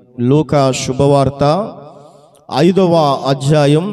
లూకా శుభవార్త ఐదవ అధ్యాయం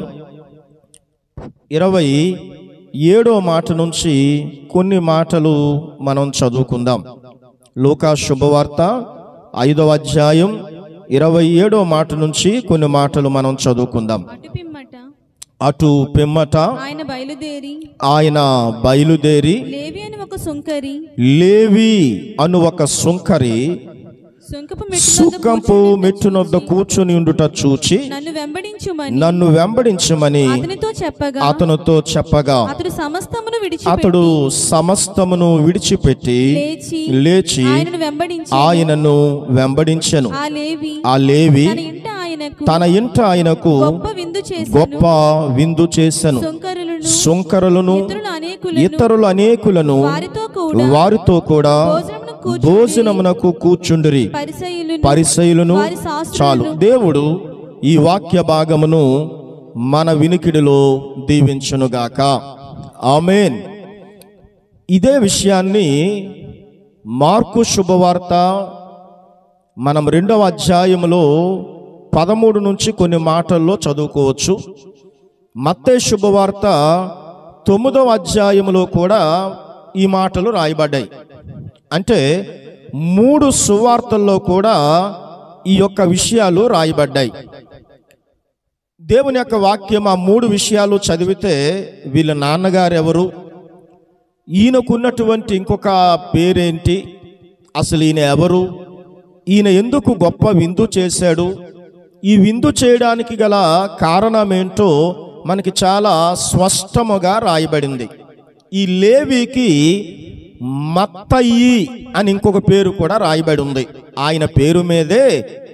ఇరవై ఏడో మాట నుంచి కొన్ని మాటలు మనం చదువుకుందాం లూకా శుభవార్త ఐదవ అధ్యాయం ఇరవై ఏడో మాట నుంచి కొన్ని మాటలు మనం చదువుకుందాం అటు పిమ్మట అటు పిమ్మట ఆయన బయలుదేరి ఆయన బయలుదేరి లేవి అని ఒక సుంకరి లేవి అను ఒక సుంకరి సుంకపు మెట్టు సుఖంపు మెట్టునొద్ద కూర్చుని ఉండుట చూచి నన్ను వెంబడించుమని నన్ను వెంబడించమని అతనితో చెప్పగా అతనితో చెప్పగా అతడు సమస్తమును విడిచి అతడు సమస్తమును విడిచిపెట్టి లేచి లేచి ఆయనను వెంబడించి ఆయనను వెంబడించెను ఆ లేవి ఆ లేవి తన ఇంట ఆయనకు తన ఇంట ఆయనకు గొప్ప విందు చేసి గొప్ప విందు చేసెను సుంకరులను సుంకరులను ఇతరులు అనేకులను ఇతరులు అనేకులను వారితో కూడా వారితో కూడా భోజనమును కూర్చుని భోజనమునకు కూర్చుండిరి పరిసయులను పరిసయులను వారి శాస్త్రులను చాలు దేవుడు ఈ వాక్య భాగమును మన వినికిడిలో దీవించునుగాక ఆమెన్ ఇదే విషయాన్ని మార్కు శుభవార్త మనం రెండవ అధ్యాయములో పదమూడు నుంచి కొన్ని మాటల్లో చదువుకోవచ్చు మత్తే శుభవార్త తొమ్మిదవ అధ్యాయములో కూడా ఈ మాటలు రాయబడ్డాయి అంటే మూడు సువార్తల్లో కూడా ఈ యొక్క విషయాలు రాయబడ్డాయి దేవుని యొక్క వాక్యం ఆ మూడు విషయాలు చదివితే వీళ్ళ నాన్నగారు ఎవరు ఈయనకున్నటువంటి ఇంకొక పేరేంటి అసలు ఈయన ఎవరు ఈయన ఎందుకు గొప్ప విందు చేశాడు ఈ విందు చేయడానికి గల కారణమేంటో మనకి చాలా స్పష్టముగా రాయబడింది ఈ లేవికి మత్తయి అని ఇంకొక పేరు కూడా రాయబడి ఉంది ఆయన పేరు మీదే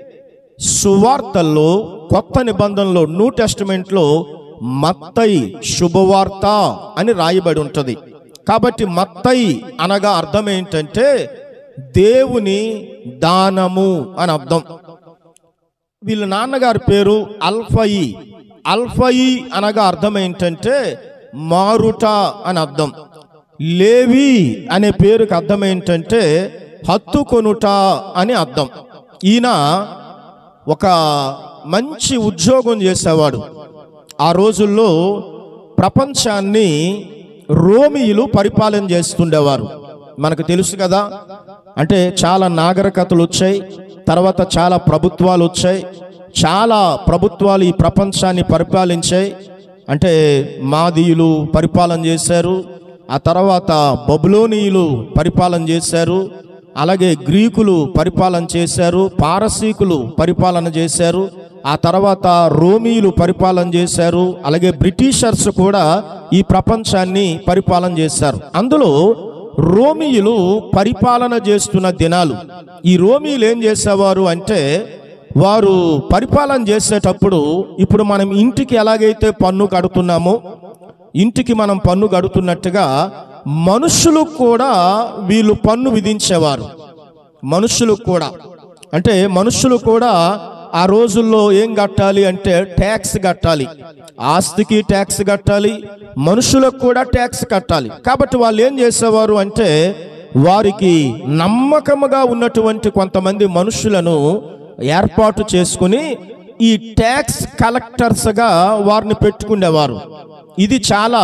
సువార్తల్లో కొత్త నిబంధనలో న్యూ టెస్టిమెంట్లో మత్తయి శుభవార్త అని రాయబడి ఉంటుంది కాబట్టి మత్తయి అనగా అర్థం ఏంటంటే దేవుని దానము అని అర్థం వీళ్ళ నాన్నగారి పేరు అల్ఫయి అల్ఫయి అనగా అర్థం ఏంటంటే మారుట అని అర్థం లేవి అనే పేరుకి అర్థం ఏంటంటే హత్తుకొనుట అని అర్థం ఈయన ఒక మంచి ఉద్యోగం చేసేవాడు ఆ రోజుల్లో ప్రపంచాన్ని రోమియులు పరిపాలన చేస్తుండేవారు మనకు తెలుసు కదా అంటే చాలా నాగరికతలు వచ్చాయి తర్వాత చాలా ప్రభుత్వాలు వచ్చాయి చాలా ప్రభుత్వాలు ఈ ప్రపంచాన్ని పరిపాలించాయి అంటే మాదీయులు పరిపాలన చేశారు ఆ తర్వాత బబులోనీయులు పరిపాలన చేశారు అలాగే గ్రీకులు పరిపాలన చేశారు పారసీకులు పరిపాలన చేశారు ఆ తర్వాత రోమీయులు పరిపాలన చేశారు అలాగే బ్రిటిషర్స్ కూడా ఈ ప్రపంచాన్ని పరిపాలన చేశారు అందులో రోమియులు పరిపాలన చేస్తున్న దినాలు ఈ రోమియులు ఏం చేసేవారు అంటే వారు పరిపాలన చేసేటప్పుడు ఇప్పుడు మనం ఇంటికి ఎలాగైతే పన్ను కడుతున్నామో ఇంటికి మనం పన్ను కడుతున్నట్టుగా మనుషులకు కూడా వీళ్ళు పన్ను విధించేవారు మనుషులకు కూడా అంటే మనుషులు కూడా ఆ రోజుల్లో ఏం కట్టాలి అంటే ట్యాక్స్ కట్టాలి ఆస్తికి ట్యాక్స్ కట్టాలి మనుషులకు కూడా ట్యాక్స్ కట్టాలి కాబట్టి వాళ్ళు ఏం చేసేవారు అంటే వారికి నమ్మకముగా ఉన్నటువంటి కొంతమంది మనుషులను ఏర్పాటు చేసుకుని ఈ ట్యాక్స్ కలెక్టర్స్గా వారిని పెట్టుకునేవారు ఇది చాలా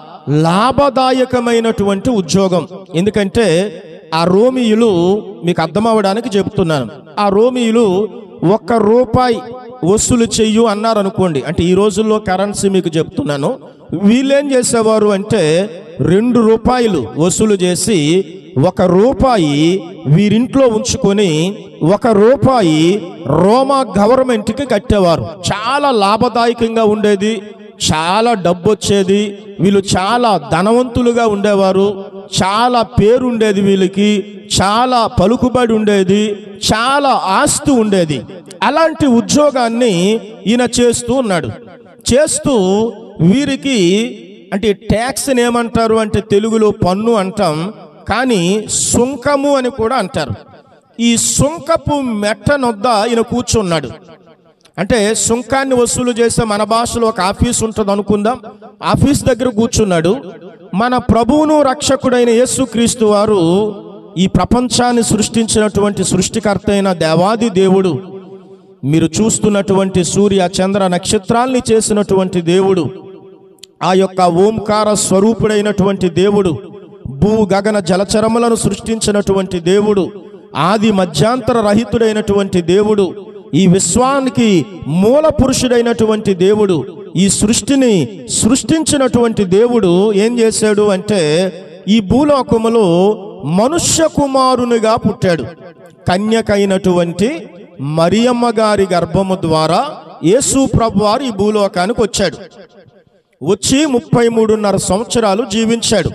లాభదాయకమైనటువంటి ఉద్యోగం ఎందుకంటే ఆ రోమియులు మీకు అర్థం అవ్వడానికి చెప్తున్నాను ఆ రోమియులు ఒక్క రూపాయి వసూలు చెయ్యు అన్నారు అనుకోండి అంటే ఈ రోజుల్లో కరెన్సీ మీకు చెప్తున్నాను వీళ్ళేం చేసేవారు అంటే రెండు రూపాయలు వసూలు చేసి ఒక రూపాయి వీరింట్లో ఉంచుకొని ఒక రూపాయి రోమా గవర్నమెంట్కి కట్టేవారు చాలా లాభదాయకంగా ఉండేది చాలా డబ్బు వచ్చేది వీళ్ళు చాలా ధనవంతులుగా ఉండేవారు చాలా పేరు ఉండేది వీళ్ళకి చాలా పలుకుబడి ఉండేది చాలా ఆస్తి ఉండేది అలాంటి ఉద్యోగాన్ని ఈయన చేస్తూ ఉన్నాడు చేస్తూ వీరికి అంటే ట్యాక్స్ని ఏమంటారు అంటే తెలుగులో పన్ను అంటాం కానీ సుంకము అని కూడా అంటారు ఈ సుంకపు మెట్టనొద్ద ఈయన కూర్చున్నాడు అంటే సుంకాన్ని వసూలు చేసే మన భాషలో ఒక ఆఫీస్ ఉంటుంది అనుకుందాం ఆఫీస్ దగ్గర కూర్చున్నాడు మన ప్రభువును రక్షకుడైన యేసుక్రీస్తు వారు ఈ ప్రపంచాన్ని సృష్టించినటువంటి సృష్టికర్త అయిన దేవాది దేవుడు మీరు చూస్తున్నటువంటి సూర్య చంద్ర నక్షత్రాల్ని చేసినటువంటి దేవుడు ఆ యొక్క ఓంకార స్వరూపుడైనటువంటి దేవుడు భూ గగన జలచరములను సృష్టించినటువంటి దేవుడు ఆది మధ్యాంతర రహితుడైనటువంటి దేవుడు ఈ విశ్వానికి మూల పురుషుడైనటువంటి దేవుడు ఈ సృష్టిని సృష్టించినటువంటి దేవుడు ఏం చేశాడు అంటే ఈ భూలోకములో మనుష్య కుమారునిగా పుట్టాడు కన్యకైనటువంటి మరియమ్మ గారి గర్భము ద్వారా యేసు ప్రభువారు ఈ భూలోకానికి వచ్చాడు వచ్చి ముప్పై మూడున్నర సంవత్సరాలు జీవించాడు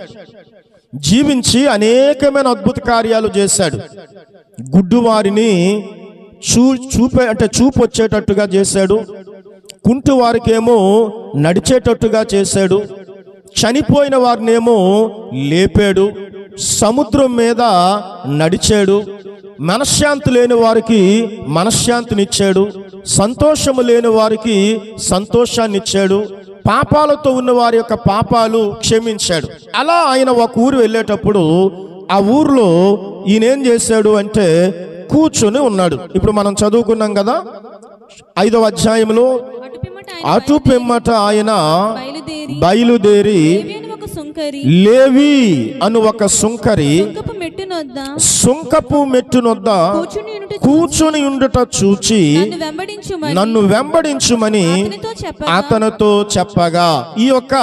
జీవించి అనేకమైన అద్భుత కార్యాలు చేశాడు గుడ్డువారిని చూ చూపే అంటే చూపు వచ్చేటట్టుగా చేశాడు కుంటు వారికేమో నడిచేటట్టుగా చేశాడు చనిపోయిన వారినేమో లేపాడు సముద్రం మీద నడిచాడు మనశ్శాంతి లేని వారికి మనశ్శాంతినిచ్చాడు సంతోషము లేని వారికి సంతోషాన్ని ఇచ్చాడు పాపాలతో ఉన్న వారి యొక్క పాపాలు క్షమించాడు అలా ఆయన ఒక ఊరు వెళ్ళేటప్పుడు ఆ ఊర్లో ఈయన ఏం చేశాడు అంటే కూర్చొని ఉన్నాడు ఇప్పుడు మనం చదువుకున్నాం కదా ఐదవ అధ్యాయంలో అటు పిమ్మట ఆయన అటు పిమ్మట ఆయన బయలుదేరి బయలుదేరి లేవి అని ఒక సుంకరి లేవి అను ఒక సుంకరి సుంకపు మెట్టునొద్ద సుంకపు మెట్టునొద్ద కూర్చుని ఉంటే కూర్చొని ఉండుట చూచి నన్ను వెంబడించుమని నన్ను వెంబడించుమని అతనితో చెప్పగా అతనితో చెప్పగా ఈ యొక్క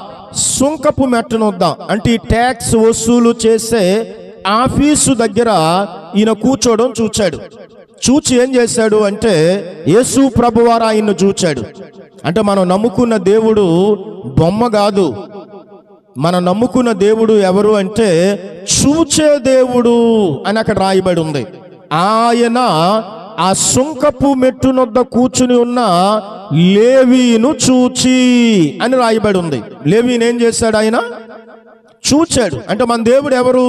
సుంకపు మెట్టనొద్ద అంటే ఈ ట్యాక్స్ వసూలు చేసే ఆఫీసు దగ్గర ఈయన కూర్చోవడం చూచాడు చూచి ఏం చేశాడు అంటే యేసు ప్రభువారు ఆయన్ను చూచాడు అంటే మనం నమ్ముకున్న దేవుడు బొమ్మ కాదు మనం నమ్ముకున్న దేవుడు ఎవరు అంటే చూచే దేవుడు అని అక్కడ రాయబడి ఉంది ఆయన ఆ సుంకపు మెట్టునొద్ద కూర్చుని ఉన్న లేవీను చూచి అని రాయబడి ఉంది లేవీని ఏం చేశాడు ఆయన చూచాడు అంటే మన దేవుడు ఎవరు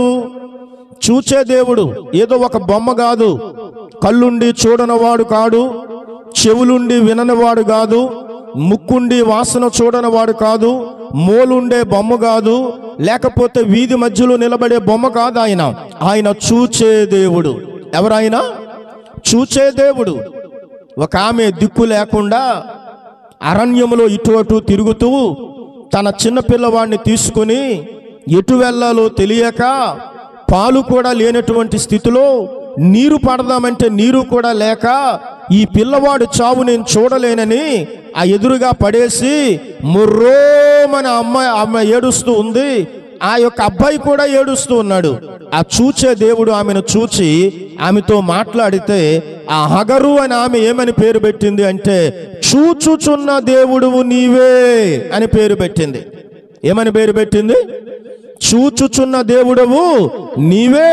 చూచే దేవుడు ఏదో ఒక బొమ్మ కాదు కళ్ళుండి చూడనవాడు కాడు చెవులుండి విననివాడు కాదు ముక్కుండి వాసన చూడనివాడు కాదు మోలుండే బొమ్మ కాదు లేకపోతే వీధి మధ్యలో నిలబడే బొమ్మ కాదు ఆయన ఆయన చూచే దేవుడు ఎవరాయన చూచే దేవుడు ఒక ఆమె దిక్కు లేకుండా అరణ్యములో ఇటు అటు తిరుగుతూ తన చిన్న పిల్లవాడిని తీసుకుని ఎటు వెళ్ళాలో తెలియక పాలు కూడా లేనటువంటి స్థితిలో నీరు పడదామంటే నీరు కూడా లేక ఈ పిల్లవాడు చావు నేను చూడలేనని ఆ ఎదురుగా పడేసి ముర్రోమని అమ్మాయి అమ్మాయి ఏడుస్తూ ఉంది ఆ యొక్క అబ్బాయి కూడా ఏడుస్తూ ఉన్నాడు ఆ చూచే దేవుడు ఆమెను చూచి ఆమెతో మాట్లాడితే ఆ హగరు అని ఆమె ఏమని పేరు పెట్టింది అంటే చూచుచున్న దేవుడువు నీవే అని పేరు పెట్టింది ఏమని పేరు పెట్టింది చూచుచున్న దేవుడవు నీవే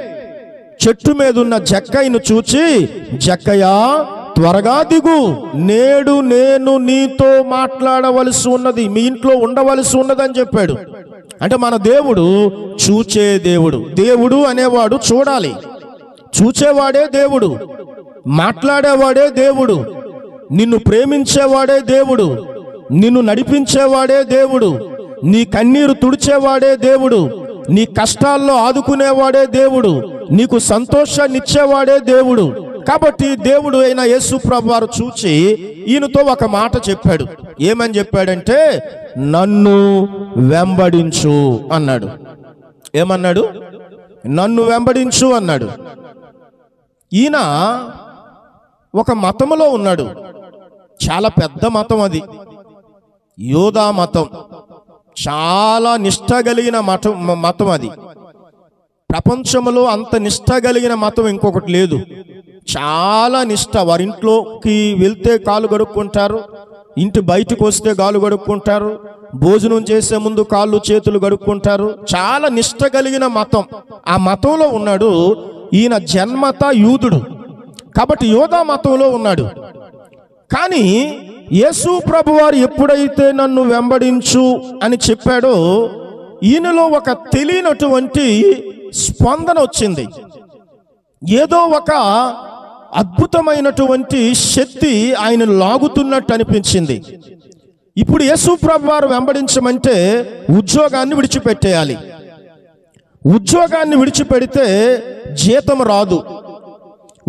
చెట్టు మీద ఉన్న జక్కయ్యను చూచి జక్కయ్యా త్వరగా దిగు నేడు నేను నీతో మాట్లాడవలసి ఉన్నది మీ ఇంట్లో ఉండవలసి ఉన్నదని చెప్పాడు అంటే మన దేవుడు చూచే దేవుడు దేవుడు అనేవాడు చూడాలి చూచేవాడే దేవుడు మాట్లాడేవాడే దేవుడు నిన్ను ప్రేమించేవాడే దేవుడు నిన్ను నడిపించేవాడే దేవుడు నీ కన్నీరు తుడిచేవాడే దేవుడు నీ కష్టాల్లో ఆదుకునేవాడే దేవుడు నీకు సంతోషాన్ని ఇచ్చేవాడే దేవుడు కాబట్టి దేవుడు అయిన యేసు ప్రభు వారు చూచి ఈయనతో ఒక మాట చెప్పాడు ఏమని చెప్పాడంటే నన్ను వెంబడించు అన్నాడు ఏమన్నాడు నన్ను వెంబడించు అన్నాడు ఈయన ఒక మతములో ఉన్నాడు చాలా పెద్ద మతం అది యోధా మతం చాలా నిష్ట కలిగిన మతం మతం అది ప్రపంచంలో అంత నిష్ట కలిగిన మతం ఇంకొకటి లేదు చాలా నిష్ట వారింట్లోకి వెళ్తే కాలు గడుక్కుంటారు ఇంటి బయటకు వస్తే కాలు గడుక్కుంటారు భోజనం చేసే ముందు కాళ్ళు చేతులు గడుక్కుంటారు చాలా నిష్ట కలిగిన మతం ఆ మతంలో ఉన్నాడు ఈయన జన్మత యూదుడు కాబట్టి యోధా మతంలో ఉన్నాడు కానీ యేసు ప్రభు వారు ఎప్పుడైతే నన్ను వెంబడించు అని చెప్పాడో ఈయనలో ఒక తెలియనటువంటి స్పందన వచ్చింది ఏదో ఒక అద్భుతమైనటువంటి శక్తి ఆయన లాగుతున్నట్టు అనిపించింది ఇప్పుడు యేసు ప్రభు వారు వెంబడించమంటే ఉద్యోగాన్ని విడిచిపెట్టేయాలి ఉద్యోగాన్ని విడిచిపెడితే జీతం రాదు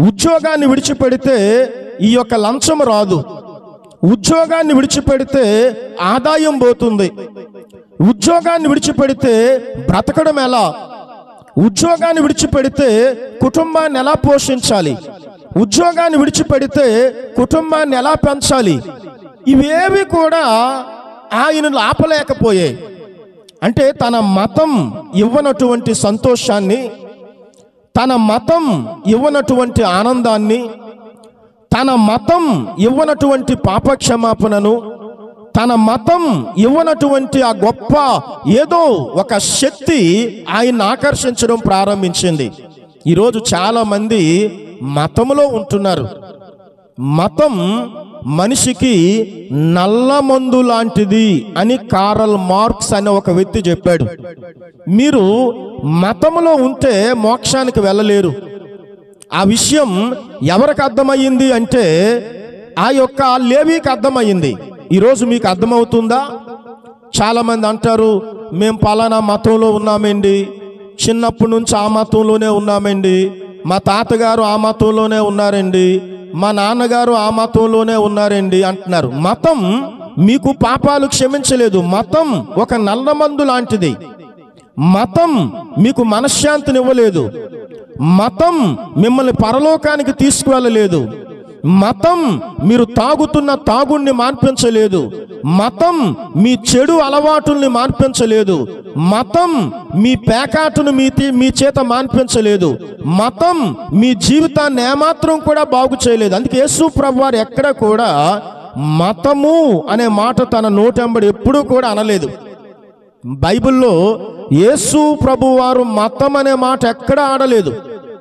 ఉద్యోగాన్ని విడిచిపెడితే ఈ యొక్క లంచం రాదు ఉద్యోగాన్ని విడిచిపెడితే ఆదాయం పోతుంది ఉద్యోగాన్ని విడిచిపెడితే బ్రతకడం ఎలా ఉద్యోగాన్ని విడిచిపెడితే కుటుంబాన్ని ఎలా పోషించాలి ఉద్యోగాన్ని విడిచిపెడితే కుటుంబాన్ని ఎలా పెంచాలి ఇవేవి కూడా ఆయనను ఆపలేకపోయాయి అంటే తన మతం ఇవ్వనటువంటి సంతోషాన్ని తన మతం ఇవ్వనటువంటి ఆనందాన్ని తన మతం ఇవ్వనటువంటి పాపక్షమాపణను తన మతం ఇవ్వనటువంటి ఆ గొప్ప ఏదో ఒక శక్తి ఆయన ఆకర్షించడం ప్రారంభించింది ఈరోజు చాలా మంది మతములో ఉంటున్నారు మతం మనిషికి నల్లమందు లాంటిది అని కారల్ మార్క్స్ అనే ఒక వ్యక్తి చెప్పాడు మీరు మతములో ఉంటే మోక్షానికి వెళ్ళలేరు ఆ విషయం ఎవరికి అర్థమయ్యింది అంటే ఆ యొక్క లేవీకి అర్థమయ్యింది ఈరోజు మీకు అర్థమవుతుందా చాలా మంది అంటారు మేము పలానా మతంలో ఉన్నామండి చిన్నప్పటి నుంచి ఆ మతంలోనే ఉన్నామండి మా తాతగారు ఆ మతంలోనే ఉన్నారండి మా నాన్నగారు ఆ మతంలోనే ఉన్నారండి అంటున్నారు మతం మీకు పాపాలు క్షమించలేదు మతం ఒక నల్లమందు లాంటిది మతం మీకు మనశ్శాంతినివ్వలేదు మతం మిమ్మల్ని పరలోకానికి తీసుకువెళ్ళలేదు మతం మీరు తాగుతున్న తాగుణ్ణి మాన్పించలేదు మతం మీ చెడు అలవాటుల్ని మాన్పించలేదు మతం మీ పేకాటును మీ తి- మీ చేత మాన్పించలేదు మతం మీ జీవితాన్ని ఏమాత్రం కూడా బాగు చేయలేదు అందుకే యేసు ప్రభు వారు ఎక్కడ కూడా మతము అనే మాట తన నోటెంబడి ఎప్పుడూ కూడా అనలేదు బైబిల్లో యేసు ప్రభు వారు మతం అనే మాట ఎక్కడ ఆడలేదు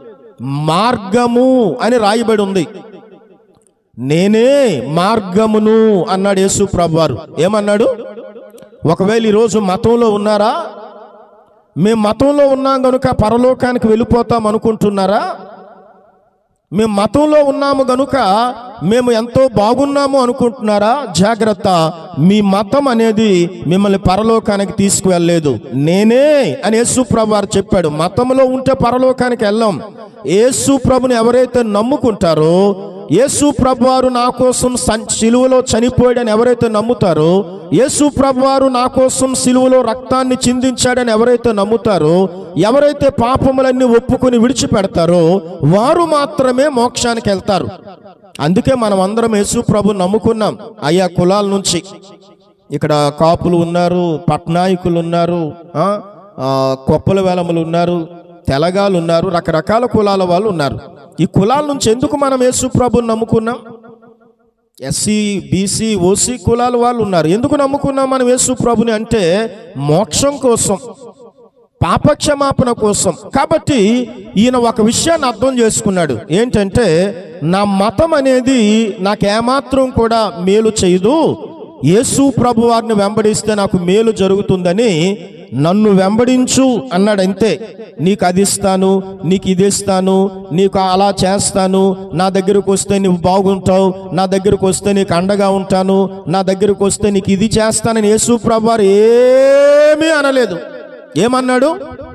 మార్గము అని రాయబడి ఉంది నేనే మార్గమును అన్నాడు యేసు ప్రభు వారు ఏమన్నాడు ఒకవేళ ఈరోజు మతంలో ఉన్నారా మేము మతంలో ఉన్నాం కనుక పరలోకానికి వెళ్ళిపోతాం అనుకుంటున్నారా మేము మతంలో ఉన్నాము గనుక మేము ఎంతో బాగున్నాము అనుకుంటున్నారా జాగ్రత్త మీ మతం అనేది మిమ్మల్ని పరలోకానికి తీసుకువెళ్ళలేదు నేనే అని యేసు ప్రభు వారు చెప్పాడు మతంలో ఉంటే పరలోకానికి వెళ్ళాం యేసు ప్రభుని ఎవరైతే నమ్ముకుంటారో యేసు ప్రభు వారు నా కోసం సం- సిలువలో చనిపోయాడని ఎవరైతే నమ్ముతారో యేసు ప్రభు వారు నా కోసం సిలువలో రక్తాన్ని చిందించాడని ఎవరైతే నమ్ముతారో ఎవరైతే పాపములన్నీ ఒప్పుకొని విడిచిపెడతారో వారు మాత్రమే మోక్షానికి వెళ్తారు అందుకే మనం అందరం యేసు ప్రభు నమ్ముకున్నాం అయ్యా కులాల నుంచి ఇక్కడ కాపులు ఉన్నారు పట్నాయకులు ఉన్నారు ఆ, ఆ, కొప్పల వేలములు ఉన్నారు తెలగాలు ఉన్నారు రకరకాల కులాల వాళ్ళు ఉన్నారు ఈ కులాల నుంచి ఎందుకు మనం యేసు ప్రభుని నమ్ముకున్నాం ఎస్సీ బీసీ ఓసీ కులాల వాళ్ళు ఉన్నారు ఎందుకు నమ్ముకున్నాం మనం యేసు ప్రభుని అంటే మోక్షం కోసం పాపక్షమాపణ కోసం కాబట్టి ఈయన ఒక విషయాన్ని అర్థం చేసుకున్నాడు ఏంటంటే నా మతం అనేది నాకు ఏమాత్రం కూడా మేలు చేయదు యేసు ప్రభు వారిని వెంబడిస్తే నాకు మేలు జరుగుతుందని నన్ను వెంబడించు అన్నాడు అంతే నీకు అది ఇస్తాను నీకు ఇది ఇస్తాను నీకు అలా చేస్తాను నా దగ్గరకు వస్తే నువ్వు బాగుంటావు నా దగ్గరకు వస్తే నీకు అండగా ఉంటాను నా దగ్గరకు వస్తే నీకు ఇది చేస్తానని యేసు ప్రభు వారు ఏమీ అనలేదు ఏమన్నాడు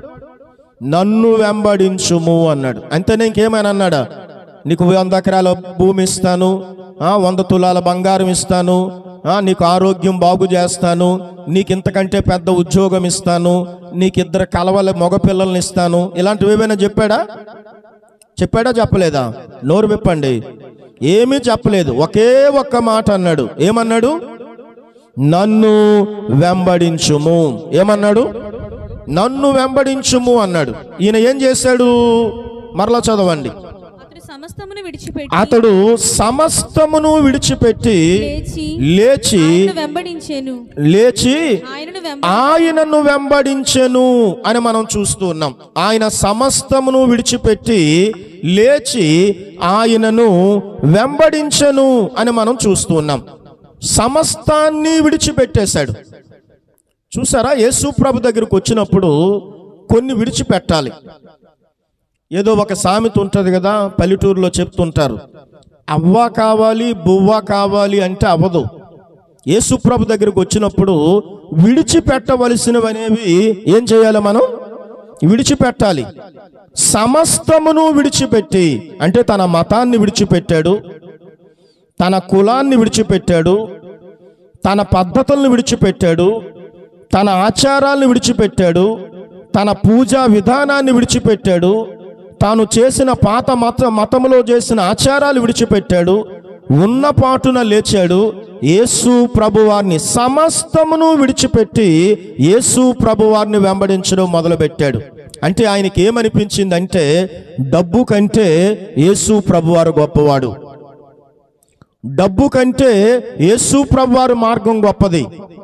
నన్ను వెంబడించుము అన్నాడు అంతేనే ఇంకేమైనా అన్నాడా నీకు వంద ఎకరాల భూమి ఇస్తాను ఆ, వంద తులాల బంగారం ఇస్తాను ఆ, నీకు ఆరోగ్యం బాగు చేస్తాను నీకు ఇంతకంటే పెద్ద ఉద్యోగం ఇస్తాను నీకు ఇద్దరు కలవల మగపిల్లల్ని ఇస్తాను ఇలాంటివి ఏమైనా చెప్పాడా చెప్పాడా చెప్పలేదా నోరు విప్పండి ఏమీ చెప్పలేదు ఒకే ఒక్క మాట అన్నాడు ఏమన్నాడు నన్ను వెంబడించుము ఏమన్నాడు నన్ను వెంబడించుము అన్నాడు ఈయన ఏం చేశాడు మరలా చదవండి అతడు సమస్తమును విడిచిపెట్టి అతడు సమస్తమును విడిచిపెట్టి లేచి లేచి ఆయనను వెంబడించెను లేచి ఆయనను వెంబ ఆయనను వెంబడించెను అని మనం చూస్తూ ఉన్నాం ఆయన సమస్తమును విడిచిపెట్టి లేచి ఆయనను వెంబడించెను అని మనం చూస్తూ ఉన్నాం సమస్తాన్ని విడిచిపెట్టేశాడు చూసారా యేసు ప్రభు దగ్గరకు వచ్చినప్పుడు కొన్ని విడిచిపెట్టాలి ఏదో ఒక సామెత ఉంటుంది కదా పల్లెటూరులో చెప్తుంటారు అవ్వ కావాలి బువ్వ కావాలి అంటే అవ్వదు యేసుప్రభు దగ్గరకు వచ్చినప్పుడు విడిచిపెట్టవలసినవి అనేవి ఏం చేయాలి మనం విడిచిపెట్టాలి సమస్తమును విడిచిపెట్టి అంటే తన మతాన్ని విడిచిపెట్టాడు తన కులాన్ని విడిచిపెట్టాడు తన పద్ధతులను విడిచిపెట్టాడు తన ఆచారాలను విడిచిపెట్టాడు తన పూజా విధానాన్ని విడిచిపెట్టాడు తాను చేసిన పాత మత మతములో చేసిన ఆచారాలు విడిచిపెట్టాడు ఉన్న పాటున లేచాడు యేసు ప్రభువారిని సమస్తమును విడిచిపెట్టి యేసు ప్రభువారిని వెంబడించడం మొదలుపెట్టాడు అంటే ఆయనకి ఏమనిపించిందంటే డబ్బు కంటే యేసు ప్రభువారు గొప్పవాడు డబ్బు కంటే యేసు ప్రభువారి మార్గం గొప్పది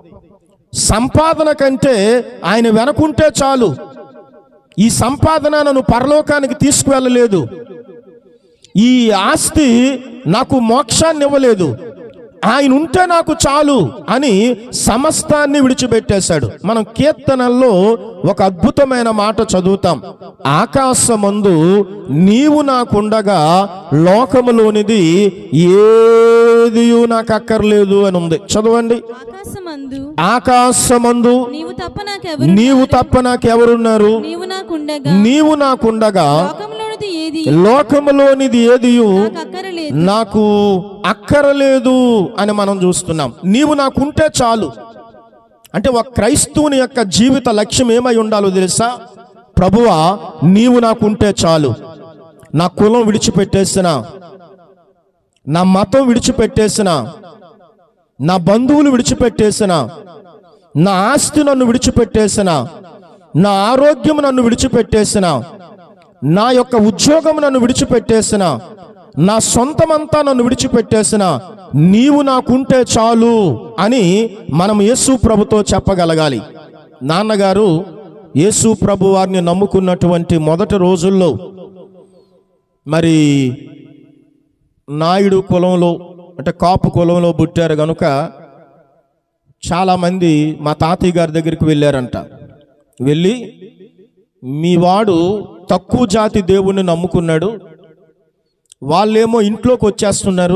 సంపాదన కంటే ఆయన వెనకుంటే చాలు ఈ సంపాదన నన్ను పరలోకానికి తీసుకువెళ్ళలేదు ఈ ఆస్తి నాకు మోక్షాన్ని ఇవ్వలేదు ఆయన ఉంటే నాకు చాలు అని సమస్తాన్ని విడిచిపెట్టేశాడు మనం కీర్తనల్లో ఒక అద్భుతమైన మాట చదువుతాం ఆకాశమందు నీవు నాకుండగా లోకములోనిది ఏది నాకు అక్కర్లేదు అని ఉంది చదవండి ఆకాశమందు ఆకాశమందు నీవు తప్ప నాకెవరు నీవు తప్ప నాకెవరున్నారు నీవు నాకుండగా నీవు నాకుండగా లోకంలోనిది ఏది లోకములోనిది ఏదియు నాకు అక్కరలేదు నాకు అక్కరలేదు అని మనం చూస్తున్నాం నీవు నాకుంటే చాలు అంటే ఒక క్రైస్తవుని యొక్క జీవిత లక్ష్యం ఏమై ఉండాలో తెలుసా ప్రభువా నీవు నాకుంటే చాలు నా కులం విడిచిపెట్టేసిన నా మతం విడిచిపెట్టేసిన నా బంధువులు విడిచిపెట్టేసిన నా ఆస్తి నన్ను విడిచిపెట్టేసిన నా ఆరోగ్యం నన్ను విడిచిపెట్టేసిన నా యొక్క ఉద్యోగం నన్ను విడిచిపెట్టేసిన నా సొంతమంతా నన్ను విడిచిపెట్టేసిన నీవు నాకుంటే చాలు అని మనం యేసు ప్రభుతో చెప్పగలగాలి నాన్నగారు యేసు ప్రభు వారిని నమ్ముకున్నటువంటి మొదటి రోజుల్లో మరి నాయుడు కులంలో అంటే కాపు కులంలో పుట్టారు గనుక చాలామంది మా తాతయ్య గారి దగ్గరికి వెళ్ళారంట వెళ్ళి మీ వాడు తక్కువ జాతి దేవుణ్ణి నమ్ముకున్నాడు వాళ్ళేమో ఇంట్లోకి వచ్చేస్తున్నారు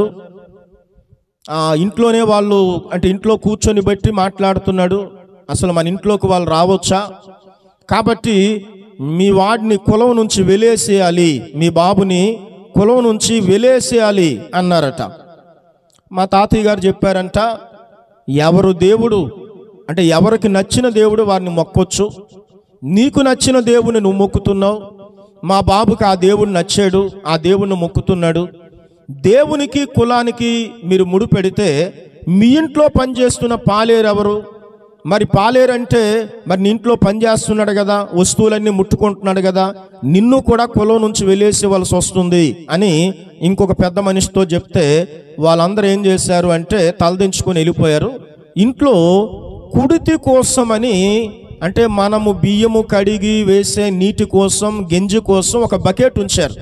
ఆ ఇంట్లోనే వాళ్ళు అంటే ఇంట్లో కూర్చొని బట్టి మాట్లాడుతున్నాడు అసలు మన ఇంట్లోకి వాళ్ళు రావచ్చా కాబట్టి మీ వాడిని కులం నుంచి వెలేసేయాలి మీ బాబుని కులం నుంచి వెలేసేయాలి అన్నారట మా తాతయ్య గారు చెప్పారంట ఎవరు దేవుడు అంటే ఎవరికి నచ్చిన దేవుడు వారిని మొక్కొచ్చు నీకు నచ్చిన దేవుని నువ్వు మొక్కుతున్నావు మా బాబుకి ఆ దేవుడు నచ్చాడు ఆ దేవుణ్ణి మొక్కుతున్నాడు దేవునికి కులానికి మీరు ముడి పెడితే మీ ఇంట్లో పనిచేస్తున్న పాలేరు ఎవరు మరి పాలేరంటే మరి నీ ఇంట్లో పనిచేస్తున్నాడు కదా వస్తువులన్నీ ముట్టుకుంటున్నాడు కదా నిన్ను కూడా కులం నుంచి వెళ్ళేసేవలసి వస్తుంది అని ఇంకొక పెద్ద మనిషితో చెప్తే వాళ్ళందరూ ఏం చేశారు అంటే తలదించుకొని వెళ్ళిపోయారు ఇంట్లో కుడితి కోసమని అంటే మనము బియ్యము కడిగి వేసే నీటి కోసం గెంజి కోసం ఒక బకెట్ ఉంచారు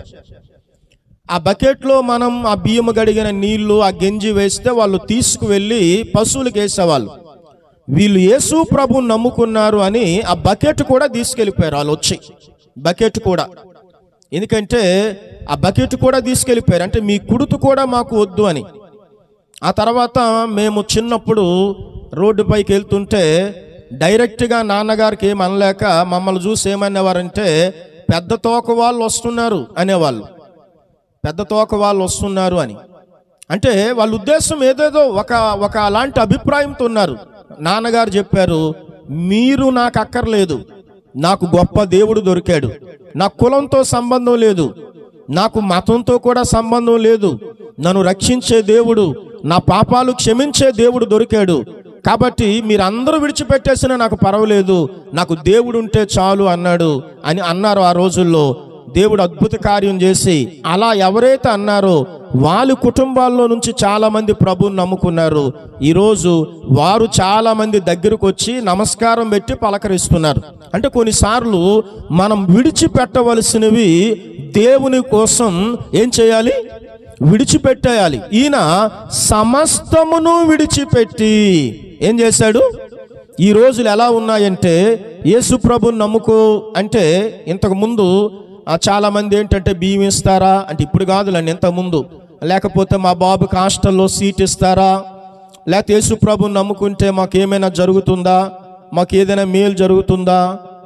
ఆ బకెట్లో మనం ఆ బియ్యము గడిగిన నీళ్లు ఆ గెంజి వేస్తే వాళ్ళు తీసుకువెళ్ళి పశువులకు వేసేవాళ్ళు వీళ్ళు యేసు ప్రభుని నమ్ముకున్నారు అని ఆ బకెట్ కూడా తీసుకెళ్ళిపోయారు వాళ్ళు వచ్చి బకెట్ కూడా ఎందుకంటే ఆ బకెట్ కూడా తీసుకెళ్ళిపోయారు అంటే మీ కుడుతు కూడా మాకు వద్దు అని ఆ తర్వాత మేము చిన్నప్పుడు రోడ్డుపైకి వెళ్తుంటే డైరెక్ట్గా నాన్నగారికి ఏం అనలేక మమ్మల్ని చూసి ఏమనేవారంటే పెద్ద తోక వాళ్ళు వస్తున్నారు అనేవాళ్ళు పెద్ద తోక వాళ్ళు వస్తున్నారు అని అంటే వాళ్ళ ఉద్దేశం ఏదేదో ఒక ఒక అలాంటి అభిప్రాయంతో ఉన్నారు నాన్నగారు చెప్పారు మీరు నాకు అక్కర్లేదు నాకు గొప్ప దేవుడు దొరికాడు నా కులంతో సంబంధం లేదు నాకు మతంతో కూడా సంబంధం లేదు నన్ను రక్షించే దేవుడు నా పాపాలు క్షమించే దేవుడు దొరికాడు కాబట్టి మీరందరూ విడిచిపెట్టేసినా నాకు పర్వాలేదు నాకు దేవుడు ఉంటే చాలు అన్నాడు అని అన్నారు ఆ రోజుల్లో దేవుడు అద్భుత కార్యం చేసి అలా ఎవరైతే అన్నారో వాళ్ళ కుటుంబాల్లో నుంచి చాలా మంది ప్రభుని నమ్ముకున్నారు ఈరోజు వారు చాలా మంది దగ్గరకు వచ్చి నమస్కారం పెట్టి పలకరిస్తున్నారు అంటే కొన్నిసార్లు మనం విడిచిపెట్టవలసినవి దేవుని కోసం ఏం చేయాలి విడిచిపెట్టేయాలి ఈయన సమస్తమును విడిచిపెట్టి ఏం చేశాడు ఈ రోజులు ఎలా ఉన్నాయంటే యేసు ప్రభుని నమ్ముకో అంటే ఇంతకు ముందు ఆ, చాలా మంది ఏంటంటే బియ్యం ఇస్తారా అంటే ఇప్పుడు కాదులండి ఇంతకు ముందు లేకపోతే మా బాబుకి హాస్టల్లో సీట్ ఇస్తారా లేకపోతే యేసు ప్రభుని నమ్ముకుంటే మాకు ఏమైనా జరుగుతుందా మాకు ఏదైనా మేలు జరుగుతుందా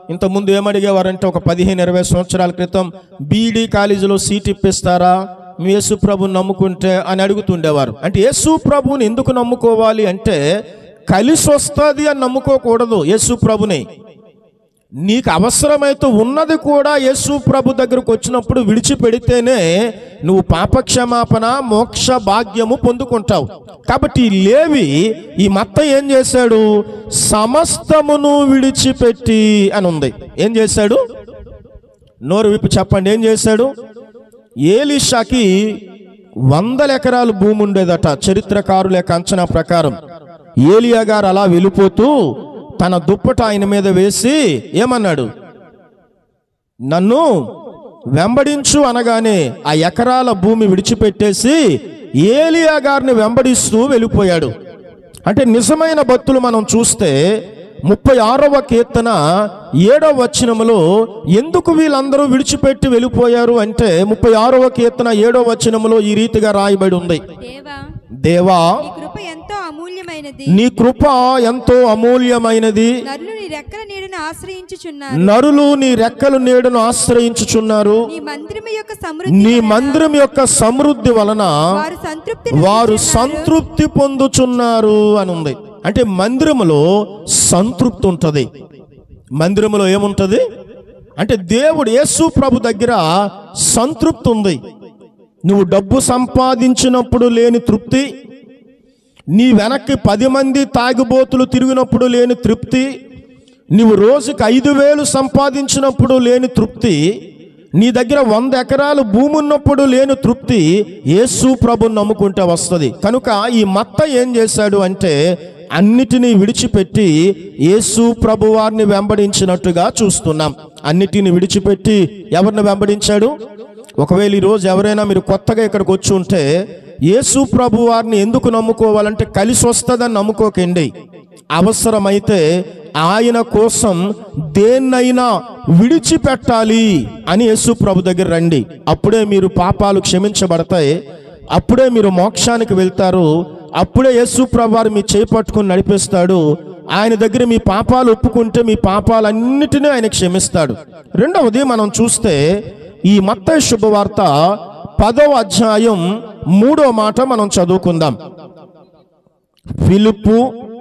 ఇంతకుముందు ఏమడిగేవారంటే ఒక పదిహేను ఇరవై సంవత్సరాల క్రితం బీఈడి కాలేజీలో సీట్ ఇప్పిస్తారా మీ యేసు ప్రభుని నమ్ముకుంటే అని అడుగుతుండేవారు అంటే యేసు ప్రభుని ఎందుకు నమ్ముకోవాలి అంటే కలిసి వస్తుంది అని నమ్ముకోకూడదు యేసు ప్రభుని నీకు అవసరమైతే ఉన్నది కూడా యేసు ప్రభు దగ్గరకు వచ్చినప్పుడు విడిచిపెడితేనే నువ్వు పాపక్షమాపణ మోక్ష భాగ్యము పొందుకుంటావు కాబట్టి ఈ లేవి ఈ మత్త ఏం చేశాడు సమస్తమును విడిచిపెట్టి అని ఉంది ఏం చేశాడు నోరు విప్పి చెప్పండి ఏం చేశాడు ఏలిషాకి వందల ఎకరాలు భూమి ఉండేదట చరిత్రకారుల యొక్క అంచనా ప్రకారం ఏలియా గారు అలా వెళ్ళిపోతూ తన దుప్పట ఆయన మీద వేసి ఏమన్నాడు నన్ను వెంబడించు అనగానే ఆ ఎకరాల భూమి విడిచిపెట్టేసి ఏలియా గారిని వెంబడిస్తూ వెళ్ళిపోయాడు అంటే నిజమైన భక్తులు మనం చూస్తే ముప్పై ఆరవ కీర్తన ఏడవ వచనములో ఎందుకు వీళ్ళందరూ విడిచిపెట్టి వెళ్ళిపోయారు అంటే ముప్పై ఆరవ కీర్తన ఏడవ వచనములో ఈ రీతిగా రాయబడి ఉంది దేవా దేవా నీ కృప ఎంతో అమూల్యమైనది నీ కృప ఎంతో అమూల్యమైనది నరులు నీ రెక్కల నీడను ఆశ్రయించుచున్నారు నరులు నీ రెక్కలు నీడను ఆశ్రయించుచున్నారు నీ మందిరము యొక్క సమృద్ధి నీ వలన మందిరం యొక్క సమృద్ధి వలన వారు సంతృప్తి వారు సంతృప్తి పొందుచున్నారు అని ఉంది అంటే మందిరములో సంతృప్తి ఉంటది మందిరములో ఏముంటది అంటే దేవుడు యేసు ప్రభు దగ్గర సంతృప్తి ఉంది నువ్వు డబ్బు సంపాదించినప్పుడు లేని తృప్తి నీ వెనక్కి పది మంది తాగుబోతులు తిరిగినప్పుడు లేని తృప్తి నీవు రోజుకి ఐదు వేలు సంపాదించినప్పుడు లేని తృప్తి నీ దగ్గర వంద ఎకరాలు భూమి ఉన్నప్పుడు లేని తృప్తి యేసు ప్రభుని నమ్ముకుంటే వస్తుంది కనుక ఈ మత్త ఏం చేశాడు అంటే అన్నిటినీ విడిచిపెట్టి యేసు ప్రభు వారిని వెంబడించినట్టుగా చూస్తున్నాం అన్నిటిని విడిచిపెట్టి ఎవరిని వెంబడించాడు ఒకవేళ ఈరోజు ఎవరైనా మీరు కొత్తగా ఇక్కడికి వచ్చి ఉంటే యేసు ప్రభు వారిని ఎందుకు నమ్ముకోవాలంటే కలిసి వస్తుందని నమ్ముకోకండి అవసరమైతే ఆయన కోసం దేన్నైనా విడిచిపెట్టాలి అని యేసు ప్రభు దగ్గర రండి అప్పుడే మీరు పాపాలు క్షమించబడతాయి అప్పుడే మీరు మోక్షానికి వెళ్తారు అప్పుడే యేసు ప్రభు వారు మీ చేయి పట్టుకుని నడిపిస్తాడు ఆయన దగ్గర మీ పాపాలు ఒప్పుకుంటే మీ పాపాలన్నిటినీ ఆయన క్షమిస్తాడు రెండవది మనం చూస్తే ఈ మత్తయి శుభవార్త పదవ అధ్యాయం మూడో మాట మనం చదువుకుందాం ఫిలిప్పు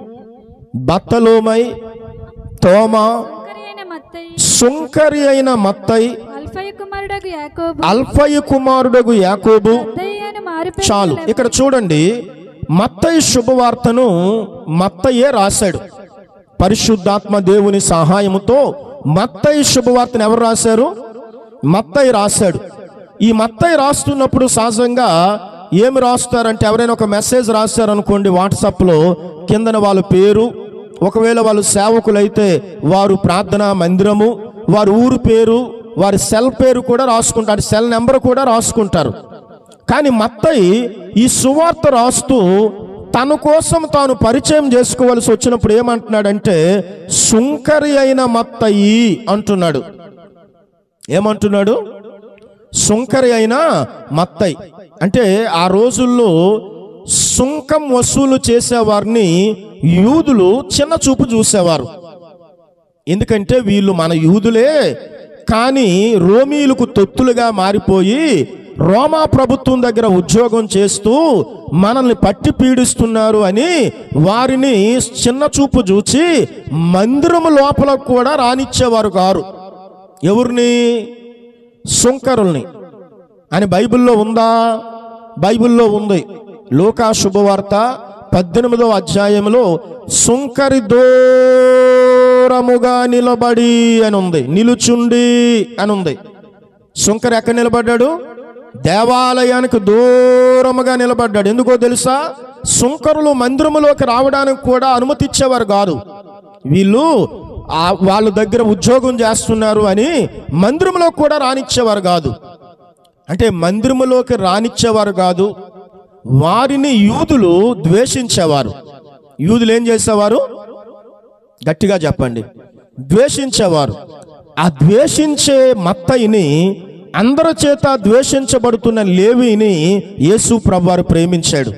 బత్తలోమై తోమా సుంకరి అయిన మత్తయి సుంకరి అయిన మత్తయి అల్ఫయ కుమారుడగు యాకోబు అల్ఫయ కుమారుడగు యాకోబు మత్తయి అని మారిపోయిన చాలు లె- ఇక్కడ చూడండి మత్తయి శుభవార్తను మత్తయే రాశాడు పరిశుద్ధాత్మ దేవుని సహాయముతో మత్తయి శుభవార్తను ఎవరు రాశారు మత్తయి రాశాడు ఈ మత్తయి రాస్తున్నప్పుడు సహజంగా ఏమి రాస్తారంటే ఎవరైనా ఒక మెసేజ్ రాశారనుకోండి వాట్సాప్లో కిందన వాళ్ళ పేరు ఒకవేళ వాళ్ళు సేవకులైతే వారు ప్రార్థనా మందిరము వారి ఊరు పేరు వారి సెల్ పేరు కూడా రాసుకుంటారు సెల్ నెంబర్ కూడా రాసుకుంటారు కానీ మత్తయి ఈ సువార్త రాస్తూ తన కోసం తాను పరిచయం చేసుకోవలసి వచ్చినప్పుడు ఏమంటున్నాడంటే సుంకరి అయిన మత్తయి అంటున్నాడు ఏమంటున్నాడు సుంకరి అయిన మత్తయి అంటే ఆ రోజుల్లో సుంకం వసూలు చేసేవారిని యూదులు చిన్న చూపు చూసేవారు ఎందుకంటే వీళ్ళు మన యూదులే కానీ రోమీలకు తొత్తులుగా మారిపోయి రోమా ప్రభుత్వం దగ్గర ఉద్యోగం చేస్తూ మనల్ని పట్టి పీడిస్తున్నారు అని వారిని చిన్న చూపు చూచి మందిరము లోపల కూడా రానిచ్చేవారు కారు ఎవరిని సుంకరుల్ని అని బైబిల్లో ఉందా బైబిల్లో ఉంది లోకా శుభవార్త పద్దెనిమిదో అధ్యాయంలో సుంకరి దూరముగా నిలబడి అని ఉంది నిలుచుండి అని ఉంది సుంకరి ఎక్కడ నిలబడ్డాడు దేవాలయానికి దూరముగా నిలబడ్డాడు ఎందుకో తెలుసా సుంకరులు మందిరములోకి రావడానికి కూడా అనుమతి ఇచ్చేవారు కాదు వీళ్ళు ఆ వాళ్ళ దగ్గర ఉద్యోగం చేస్తున్నారు అని మందిరంలో కూడా రానిచ్చేవారు కాదు అంటే మందిరములోకి రానిచ్చేవారు కాదు వారిని యూదులు ద్వేషించేవారు యూదులు ఏం చేసేవారు గట్టిగా చెప్పండి ద్వేషించేవారు ఆ ద్వేషించే మత్తయిని అందరి చేత ద్వేషించబడుతున్న లేవిని యేసు ప్రభువారు ప్రేమించాడు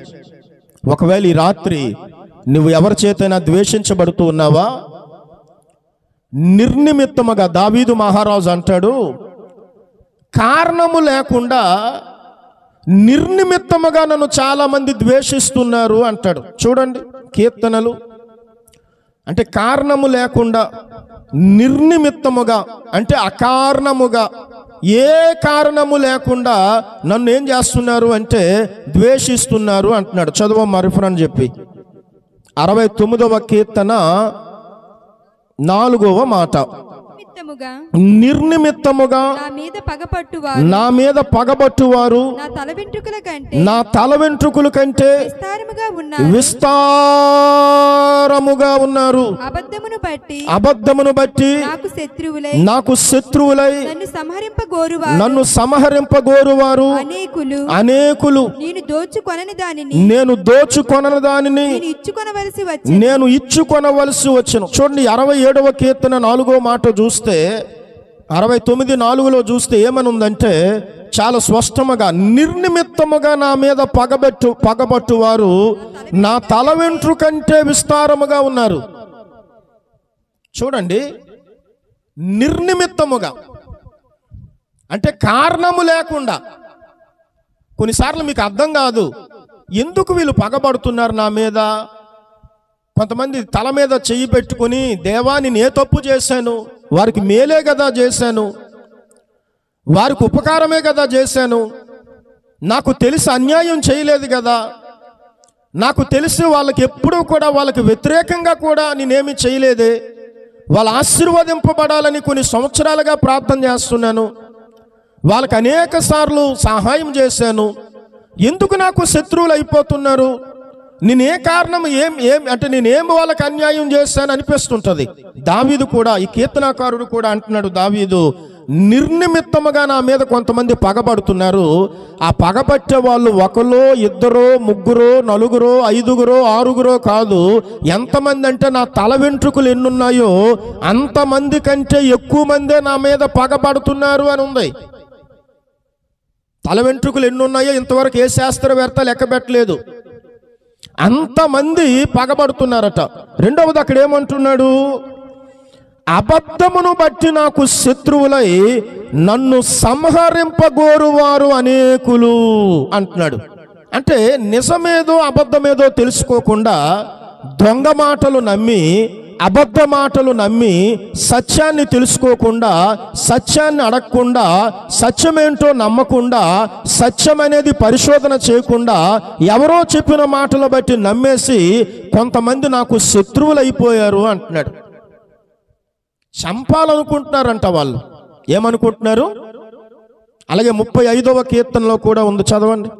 ఒకవేళ ఈ రాత్రి నువ్వు ఎవరి చేతైనా ద్వేషించబడుతూ ఉన్నావా నిర్నిమిత్తముగా దావీదు మహారాజు అంటాడు కారణము లేకుండా నిర్నిమిత్తముగా నన్ను చాలా మంది ద్వేషిస్తున్నారు అంటాడు చూడండి కీర్తనలు అంటే కారణము లేకుండా నిర్నిమిత్తముగా అంటే అకారణముగా ఏ కారణము లేకుండా నన్ను ఏం చేస్తున్నారు అంటే ద్వేషిస్తున్నారు అంటున్నాడు చదువు మరిఫర్ అని చెప్పి అరవై తొమ్మిదవ కీర్తన నాలుగవ మాట నిమిత్తముగా నిర్నిమిత్తముగా నా మీద పగపట్టువారు నా మీద పగబట్టువారు నా తల వెంట్రుకల కంటే నా తల వెంట్రుకల కంటే విస్తారముగా ఉన్నారు విస్తారముగా ఉన్నారు అబద్ధమును బట్టి అబద్ధమును బట్టి నాకు శత్రువులై నాకు శత్రువులై నన్ను సంహరింపగోరువారు నన్ను సంహరింపగోరువారు అనేకులు అనేకులు నేను దోచుకొనని దానిని నేను దోచుకొనని దానిని నేను ఇచ్చుకొనవలసి వచ్చి నేను ఇచ్చుకొనవలసి వచ్చను చూడండి అరవై ఏడవ కీర్తన నాలుగో మాట చూస్తే అరవై తొమ్మిది నాలుగులో చూస్తే ఏమనుందంటే చాలా స్పష్టముగా నిర్నిమిత్తముగా నా మీద పగబెట్టు పగబట్టు వారు నా తల వెంట్రుకంటే విస్తారముగా ఉన్నారు చూడండి నిర్నిమిత్తముగా అంటే కారణము లేకుండా కొన్నిసార్లు మీకు అర్థం కాదు ఎందుకు వీళ్ళు పగబడుతున్నారు నా మీద కొంతమంది తల మీద చెయ్యి పెట్టుకుని దేవా నేను ఏ తప్పు చేశాను వారికి మేలే కదా చేశాను వారికి ఉపకారమే కదా చేశాను నాకు తెలిసి అన్యాయం చేయలేదు కదా నాకు తెలిసి వాళ్ళకి ఎప్పుడూ కూడా వాళ్ళకి వ్యతిరేకంగా కూడా నేనేమి చేయలేదే వాళ్ళు ఆశీర్వదింపబడాలని కొన్ని సంవత్సరాలుగా ప్రార్థన చేస్తున్నాను వాళ్ళకి అనేక సార్లు సహాయం చేశాను ఎందుకు నాకు శత్రువులు అయిపోతున్నారు నేను ఏ కారణం ఏం ఏం అంటే నేనేం వాళ్ళకి అన్యాయం చేశాను అనిపిస్తుంటది దావీదు కూడా ఈ కీర్తనాకారుడు కూడా అంటున్నాడు దావీదు నిర్నిమిత్తముగా నా మీద కొంతమంది పగబడుతున్నారు ఆ పగబట్టే వాళ్ళు ఒకరు ఇద్దరు ముగ్గురు నలుగురు ఐదుగురు ఆరుగురో కాదు ఎంతమంది అంటే నా తల వెంట్రుకలు ఎన్నున్నాయో అంతమంది కంటే ఎక్కువ మందే నా మీద పగబడుతున్నారు అని ఉంది తల వెంట్రుకలు ఎన్ని ఉన్నాయో ఇంతవరకు ఏ శాస్త్రవేత్త లెక్క పెట్టలేదు అంతమంది పగబడుతున్నారట రెండవది అక్కడ ఏమంటున్నాడు అబద్ధమును బట్టి నాకు శత్రువులై నన్ను సంహరింపగోరువారు అనేకులు అంటున్నాడు అంటే నిజమేదో అబద్ధమేదో తెలుసుకోకుండా దొంగ మాటలు నమ్మి అబద్ధ మాటలు నమ్మి సత్యాన్ని తెలుసుకోకుండా సత్యాన్ని అడగకుండా సత్యమేంటో నమ్మకుండా సత్యం అనేది పరిశోధన చేయకుండా ఎవరో చెప్పిన మాటలు బట్టి నమ్మేసి కొంతమంది నాకు శత్రువులు అయిపోయారు అంటున్నాడు చంపాలనుకుంటున్నారంట వాళ్ళు ఏమనుకుంటున్నారు అలాగే ముప్పై ఐదవ కీర్తనలో కూడా ఉంది చదవండి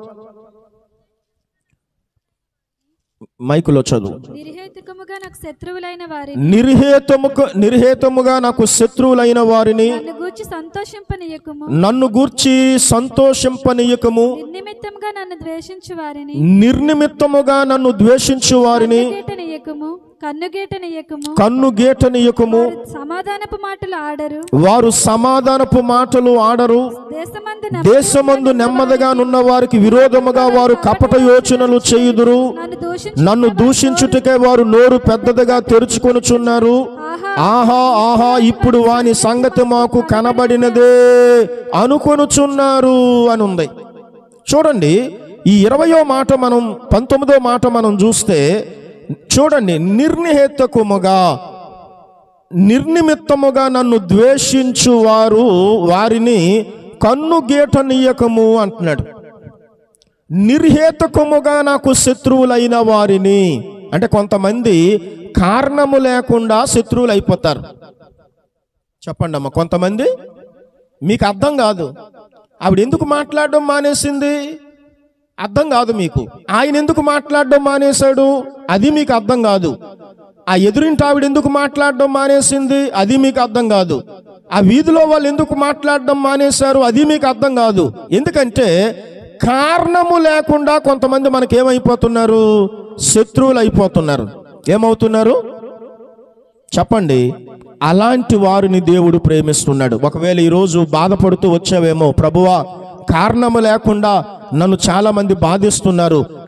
మైకులో చదువు నిర్హేతుకముగా నాకు శత్రువులైన వారి నిర్హేతముగా నిర్హేతముగా నాకు శత్రువులైన వారిని నన్ను గూర్చి సంతోషింపనీయకుము నన్ను గూర్చి సంతోషింపనీయకము నిర్నిమిత్తంగా నన్ను ద్వేషించు వారిని నిర్నిమిత్తముగా నన్ను ద్వేషించు వారిని కన్నుగేటనీయకుము కన్నుగేటనీయకుము కన్ను గేటనీయకము వారు సమాధానపు మాటలు ఆడరు వారు సమాధానపు మాటలు ఆడరు దేశమందు దేశమందు నెమ్మదిగా నున్న వారికి విరోధముగా వారు కపట యోచనలు చేయుదురు నన్ను దూషించు నన్ను దూషించుటకే వారు నోరు పెద్దదిగా తెరుచుకొనుచున్నారు ఆహా ఆహా ఆహా ఇప్పుడు వాని సంగతి మాకు కనబడినదే అనుకొనుచున్నారు అని ఉంది చూడండి ఈ ఇరవయో మాట మనం పంతొమ్మిదో మాట మనం చూస్తే చూడండి నిర్నిహేతకుముగా నిర్నిమిత్తముగా నన్ను ద్వేషించు వారు వారిని కన్ను గీటనీయకము అంటున్నాడు నిర్హేతుకముగా నాకు శత్రువులైన వారిని అంటే కొంతమంది కారణము లేకుండా శత్రువులు అయిపోతారు చెప్పండి అమ్మ కొంతమంది మీకు అర్థం కాదు ఆవిడ ఎందుకు మాట్లాడడం మానేసింది అర్థం కాదు మీకు ఆయన ఎందుకు మాట్లాడడం మానేశాడు అది మీకు అర్థం కాదు ఆ ఎదురింటి ఆవిడ ఎందుకు మాట్లాడడం మానేసింది అది మీకు అర్థం కాదు ఆ వీధిలో వాళ్ళు ఎందుకు మాట్లాడడం మానేశారు అది మీకు అర్థం కాదు ఎందుకంటే కారణము లేకుండా కొంతమంది మనకి ఏమైపోతున్నారు శత్రువులు అయిపోతున్నారు ఏమవుతున్నారు చెప్పండి అలాంటి వారిని దేవుడు ప్రేమిస్తున్నాడు ఒకవేళ ఈరోజు బాధపడుతూ వచ్చావేమో ప్రభువా కారణము లేకుండా నన్ను చాలా మంది బాధిస్తున్నారు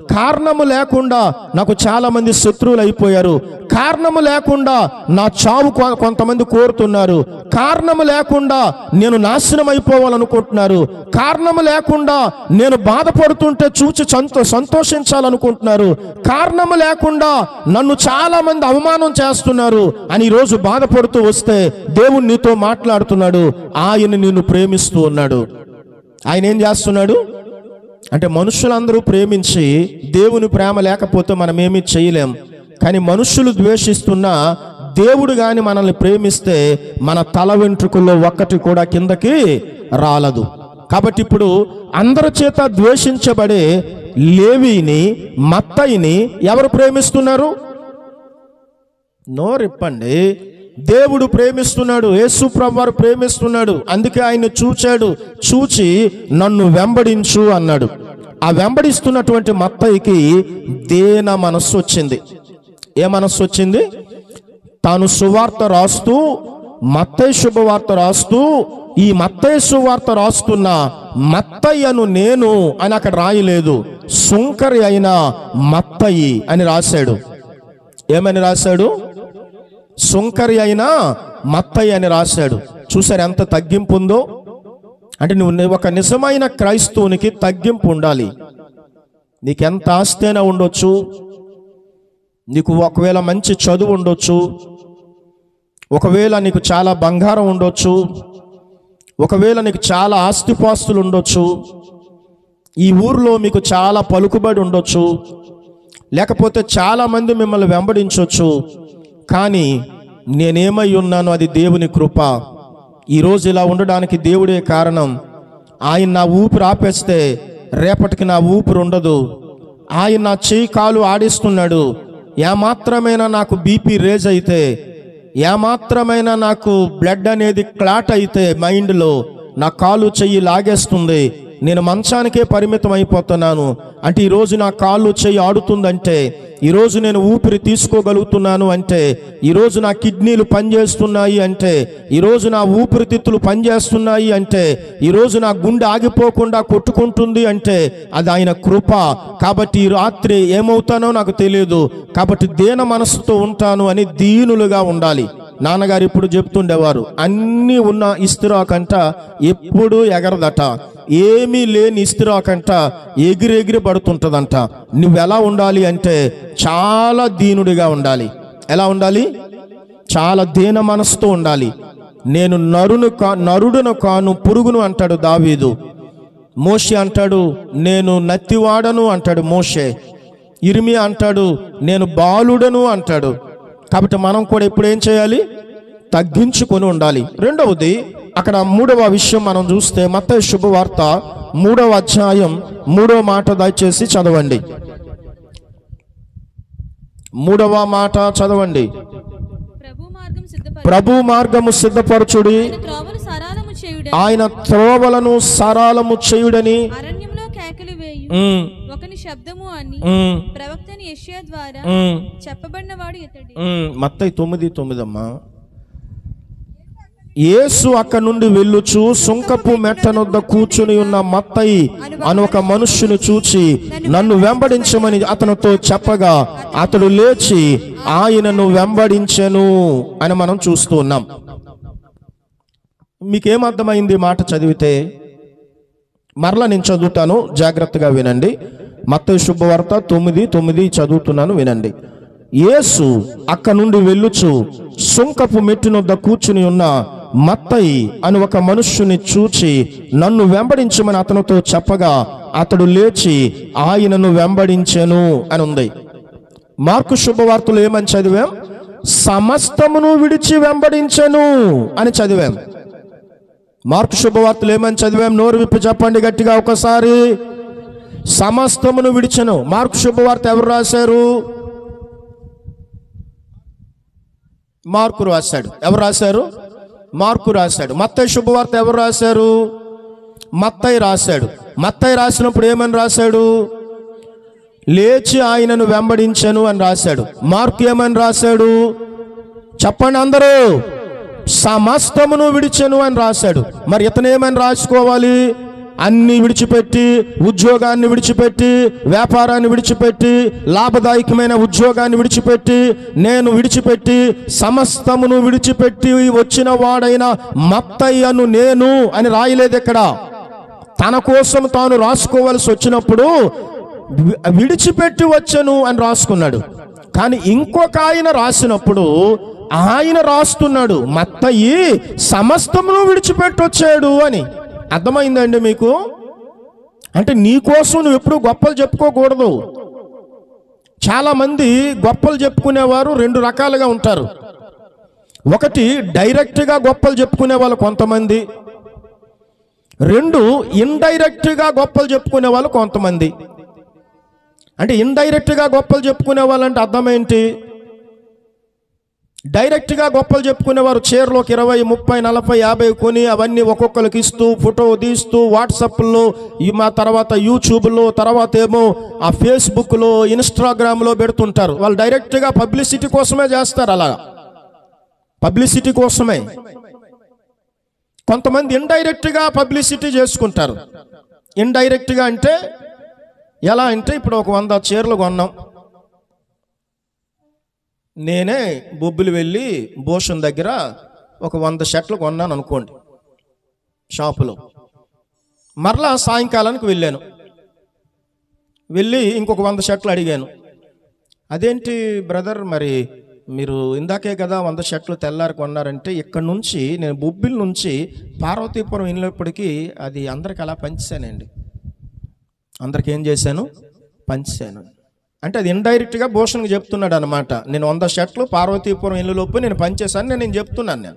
కారణము లేకుండా నాకు చాలా మంది శత్రువులు అయిపోయారు కారణము లేకుండా నా చావు కొ- కొంతమంది కోరుతున్నారు కారణము లేకుండా నేను నాశనం అయిపోవాలనుకుంటున్నారు కారణము లేకుండా నేను బాధపడుతుంటే చూచి సంతో సంతోషించాలనుకుంటున్నారు కారణము లేకుండా నన్ను చాలా మంది అవమానం చేస్తున్నారు అని ఈరోజు బాధపడుతూ వస్తే దేవుడు నీతో మాట్లాడుతున్నాడు ఆయన నిన్ను ప్రేమిస్తూ ఉన్నాడు ఆయన ఏం చేస్తున్నాడు అంటే మనుషులందరూ ప్రేమించి దేవుని ప్రేమ లేకపోతే మనం ఏమీ చేయలేం కానీ మనుషులు ద్వేషిస్తున్న దేవుడు గాని మనల్ని ప్రేమిస్తే మన తల వెంట్రుకల్లో ఒక్కటి కూడా కిందకి రాలదు కాబట్టి ఇప్పుడు అందరి చేత ద్వేషించబడే లేవిని మత్తయిని ఎవరు ప్రేమిస్తున్నారు నోరిప్పండి దేవుడు ప్రేమిస్తున్నాడు యేసు ప్రభు వారు ప్రేమిస్తున్నాడు అందుకే ఆయన చూచాడు చూచి నన్ను వెంబడించు అన్నాడు ఆ వెంబడిస్తున్నటువంటి మత్తయికి దేన మనస్సు వచ్చింది ఏ మనస్సు వచ్చింది తాను సువార్త రాస్తూ మత్తయి శుభవార్త రాస్తూ ఈ మత్తయి సువార్త రాస్తున్న మత్తయ్యను నేను అని అక్కడ రాయలేదు సుంకరి అయిన మత్తయి అని రాశాడు ఏమని రాశాడు సుంకరి అయినా మత్తయ్య అని రాశాడు చూసారు ఎంత తగ్గింపు ఉందో అంటే నువ్వు ని- ఒక నిజమైన క్రైస్తవునికి తగ్గింపు ఉండాలి నీకెంత ఆస్తి అయినా ఉండొచ్చు నీకు ఒకవేళ మంచి చదువు ఉండొచ్చు ఒకవేళ నీకు చాలా బంగారం ఉండొచ్చు ఒకవేళ నీకు చాలా ఆస్తిపాస్తులు ఉండొచ్చు ఈ ఊర్లో మీకు చాలా పలుకుబడి ఉండొచ్చు లేకపోతే చాలా మంది మిమ్మల్ని వెంబడించవచ్చు కానీ నేనేమై ఉన్నాను అది దేవుని కృప ఈరోజు ఇలా ఉండడానికి దేవుడే కారణం ఆయన నా ఊపిరి ఆపేస్తే రేపటికి నా ఊపిరి ఉండదు ఆయన నా చేయి కాలు ఆడిస్తున్నాడు ఏమాత్రమైనా నాకు బీపీ రేజ్ అయితే ఏమాత్రమైనా నాకు బ్లడ్ అనేది క్లాట్ అయితే మైండ్లో నా కాలు చెయ్యి లాగేస్తుంది నేను మంచానికే పరిమితం అయిపోతున్నాను అంటే ఈరోజు నా కాళ్ళు చెయ్యి ఆడుతుందంటే ఈరోజు నేను ఊపిరి తీసుకోగలుగుతున్నాను అంటే ఈరోజు నా కిడ్నీలు పనిచేస్తున్నాయి అంటే ఈరోజు నా ఊపిరితిత్తులు పనిచేస్తున్నాయి అంటే ఈరోజు నా గుండె ఆగిపోకుండా కొట్టుకుంటుంది అంటే అది ఆయన కృప కాబట్టి ఈ రాత్రి ఏమవుతానో నాకు తెలియదు కాబట్టి దేన మనసుతో ఉంటాను అని దీనులుగా ఉండాలి నాన్నగారు ఇప్పుడు చెప్తుండేవారు అన్నీ ఉన్న ఇస్తిరాకంట ఎప్పుడూ ఎగరదట ఏమీ లేని ఇస్తిరాకంట ఎగిరెగిరి పడుతుంటదంట నువ్వెలా ఉండాలి అంటే చాలా దీనుడిగా ఉండాలి ఎలా ఉండాలి చాలా దీన మనసుతో ఉండాలి నేను నరును కా నరుడును కాను పురుగును అంటాడు దావీదు మోషే అంటాడు నేను నత్తివాడను అంటాడు మోషే ఇరిమి అంటాడు నేను బాలుడను అంటాడు కాబట్టి మనం కూడా ఇప్పుడు ఏం చేయాలి తగ్గించుకొని ఉండాలి రెండవది అక్కడ మూడవ విషయం మనం చూస్తే మత శుభవార్త మూడవ అధ్యాయం మూడవ మాట దయచేసి చదవండి మూడవ మాట చదవండి ప్రభు మార్గం సిద్ధపరి ప్రభు మార్గము సిద్ధపరచుడి త్రోవలు సరాలము చేయుడ ఆయన త్రోవలను సరాలము చేయుడని అరణ్యంలో కేకలు వేయు ఉమ్, ఒకని శబ్దము అని ఉమ్, ప్రవక్తని యెషయా ద్వారా ఉమ్. చెప్పబడినవాడు ఇతడి మత్తయి తొమ్మిది తొమ్మిదమ్మా యేసు అక్కడి నుండి వెళ్ళుచు సుంకపు మెట్టనొద్ద కూర్చుని ఉన్న మత్తయి అని ఒక మనుష్యుని చూచి నన్ను వెంబడించమని అతనితో చెప్పగా అతడు లేచి ఆయనను వెంబడించెను అని మనం చూస్తూ ఉన్నాం మీకేం అర్థమైంది ఈ మాట చదివితే మరలా నేను చదువుతాను జాగ్రత్తగా వినండి మత్తయి శుభవార్త తొమ్మిది తొమ్మిది చదువుతున్నాను వినండి యేసు అక్క నుండి వెళ్ళుచు సుంకపు మెట్టినొద్ద కూర్చుని ఉన్న మత్తయి అని ఒక మనుష్యుని చూచి నన్ను వెంబడించమని అతనితో చెప్పగా అతడు లేచి ఆయనను వెంబడించెను అని ఉంది మార్కు శుభవార్తలు ఏమని చదివాం సమస్తమును విడిచి వెంబడించెను అని చదివాం మార్కు శుభవార్తలు ఏమని చదివాం నోరు విప్పి చెప్పండి గట్టిగా ఒకసారి సమస్తమును విడిచెను మార్కు శుభవార్త ఎవరు రాశారు మార్కు రాశాడు ఎవరు రాశారు మార్కు రాశాడు మత్తయి శుభవార్త ఎవరు రాశారు మత్తయి రాశాడు మత్తయి రాసినప్పుడు ఏమని రాశాడు లేచి ఆయనను వెంబడించను అని రాశాడు మార్కు ఏమని రాశాడు చెప్పండి అందరూ సమస్తమును విడిచెను అని రాశాడు మరి ఇతను ఏమని రాసుకోవాలి అన్ని విడిచిపెట్టి ఉద్యోగాన్ని విడిచిపెట్టి వ్యాపారాన్ని విడిచిపెట్టి లాభదాయకమైన ఉద్యోగాన్ని విడిచిపెట్టి నేను విడిచిపెట్టి సమస్తమును విడిచిపెట్టి వచ్చిన వాడైన మత్తయ్యను నేను అని రాయలేదు ఇక్కడ తన కోసం తాను రాసుకోవలసి వచ్చినప్పుడు వి- విడిచిపెట్టి వచ్చను అని రాసుకున్నాడు కానీ ఇంకొక ఆయన రాసినప్పుడు ఆయన రాస్తున్నాడు మత్తయి సమస్తమును విడిచిపెట్టి వచ్చాడు అని అర్థమైందండి మీకు అంటే నీ కోసం నువ్వు ఎప్పుడు గొప్పలు చెప్పుకోకూడదు చాలా మంది గొప్పలు చెప్పుకునేవారు రెండు రకాలుగా ఉంటారు ఒకటి డైరెక్ట్గా గొప్పలు చెప్పుకునే వాళ్ళు కొంతమంది రెండు ఇండైరెక్ట్గా గొప్పలు చెప్పుకునే వాళ్ళు కొంతమంది అంటే ఇండైరెక్ట్గా గొప్పలు చెప్పుకునే వాళ్ళంటే అర్థం ఏంటి డైరెక్ట్గా గొప్పలు చెప్పుకునేవారు చీరలోకి ఇరవై ముప్పై నలభై యాభై కొని అవన్నీ ఒక్కొక్కరికి ఇస్తూ ఫోటో తీస్తూ వాట్సాప్లో ఈ మా తర్వాత యూట్యూబ్లో తర్వాత ఏమో ఆ ఫేస్బుక్లో ఇన్స్టాగ్రామ్లో పెడుతుంటారు వాళ్ళు డైరెక్ట్గా పబ్లిసిటీ కోసమే చేస్తారు అలా పబ్లిసిటీ కోసమే కొంతమంది ఇండైరెక్ట్గా పబ్లిసిటీ చేసుకుంటారు ఇండైరెక్ట్గా అంటే ఎలా అంటే ఇప్పుడు ఒక వంద చీరలు కొన్నాం నేనే బొబ్బులు వెళ్ళి భూషణ్ దగ్గర ఒక వంద షర్ట్లు కొన్నాను అనుకోండి షాపులో మరలా సాయంకాలానికి వెళ్ళాను వెళ్ళి ఇంకొక వంద షర్ట్లు అడిగాను అదేంటి బ్రదర్ మరి మీరు ఇందాకే కదా వంద షర్ట్లు తెల్లారి కొన్నారంటే ఇక్కడ నుంచి నేను బొబ్బిల్ నుంచి పార్వతీపురం వెళ్ళినప్పటికీ అది అందరికి అలా పంచానండి అందరికి ఏం చేశాను పంచాను అంటే అది ఇండైరెక్ట్గా భూషణ్కి చెప్తున్నాడు అనమాట నేను వంద షర్ట్లు పార్వతీపురం ఇల్లులోపు నేను పనిచేశాను నేను నేను చెప్తున్నాను నేను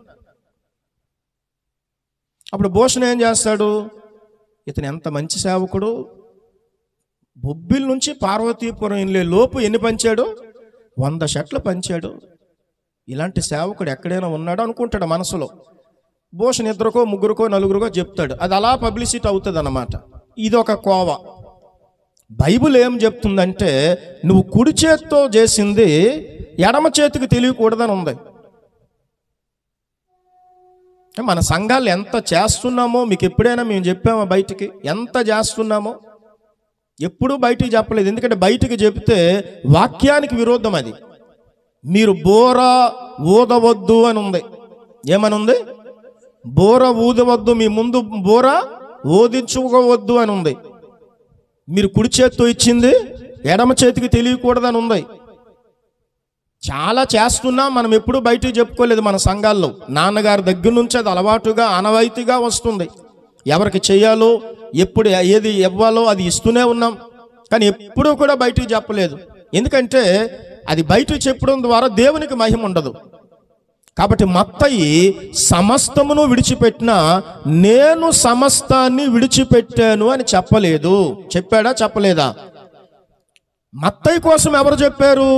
అప్పుడు భూషణ్ ఏం చేస్తాడు ఇతను ఎంత మంచి సేవకుడు బొబ్బిల్ నుంచి పార్వతీపురం వెళ్ళే లోపు ఎన్ని పంచాడు వంద షర్ట్లు పంచాడు ఇలాంటి సేవకుడు ఎక్కడైనా ఉన్నాడు అనుకుంటాడు మనసులో భూషణ్ ఇద్దరికో ముగ్గురుకో నలుగురికో చెప్తాడు అది అలా పబ్లిసిటీ అవుతుంది అన్నమాట ఇది ఒక కోవ బైబిల్ ఏం చెప్తుందంటే నువ్వు కుడి చేత్తో చేసింది ఎడమ చేతికి తెలియకూడదని ఉంది మన సంఘాలు ఎంత చేస్తున్నామో మీకు ఎప్పుడైనా మేము చెప్పామా బయటికి ఎంత చేస్తున్నామో ఎప్పుడూ బయటికి చెప్పలేదు ఎందుకంటే బయటికి చెప్తే వాక్యానికి విరోధం అది మీరు బోర ఊదవద్దు అని ఉంది ఏమని ఉంది బోర ఊదవద్దు మీ ముందు బోర ఊదించుకోవద్దు అని ఉంది మీరు కుడి చేత్తో ఇచ్చింది ఎడమ చేతికి తెలియకూడదని ఉంది చాలా చేస్తున్నా మనం ఎప్పుడూ బయటికి చెప్పుకోలేదు మన సంఘాల్లో నాన్నగారి దగ్గర నుంచి అది అలవాటుగా అనవాయితీగా వస్తుంది ఎవరికి చేయాలో ఎప్పుడు ఏది ఇవ్వాలో అది ఇస్తూనే ఉన్నాం కానీ ఎప్పుడూ కూడా బయటికి చెప్పలేదు ఎందుకంటే అది బయటికి చెప్పడం ద్వారా దేవునికి మహిమ ఉండదు కాబట్టి మత్తయి సమస్తమును విడిచిపెట్టిన నేను సమస్తాన్ని విడిచిపెట్టాను అని చెప్పలేదు చెప్పాడా చెప్పలేదా మత్తయి కోసం ఎవరు చెప్పారు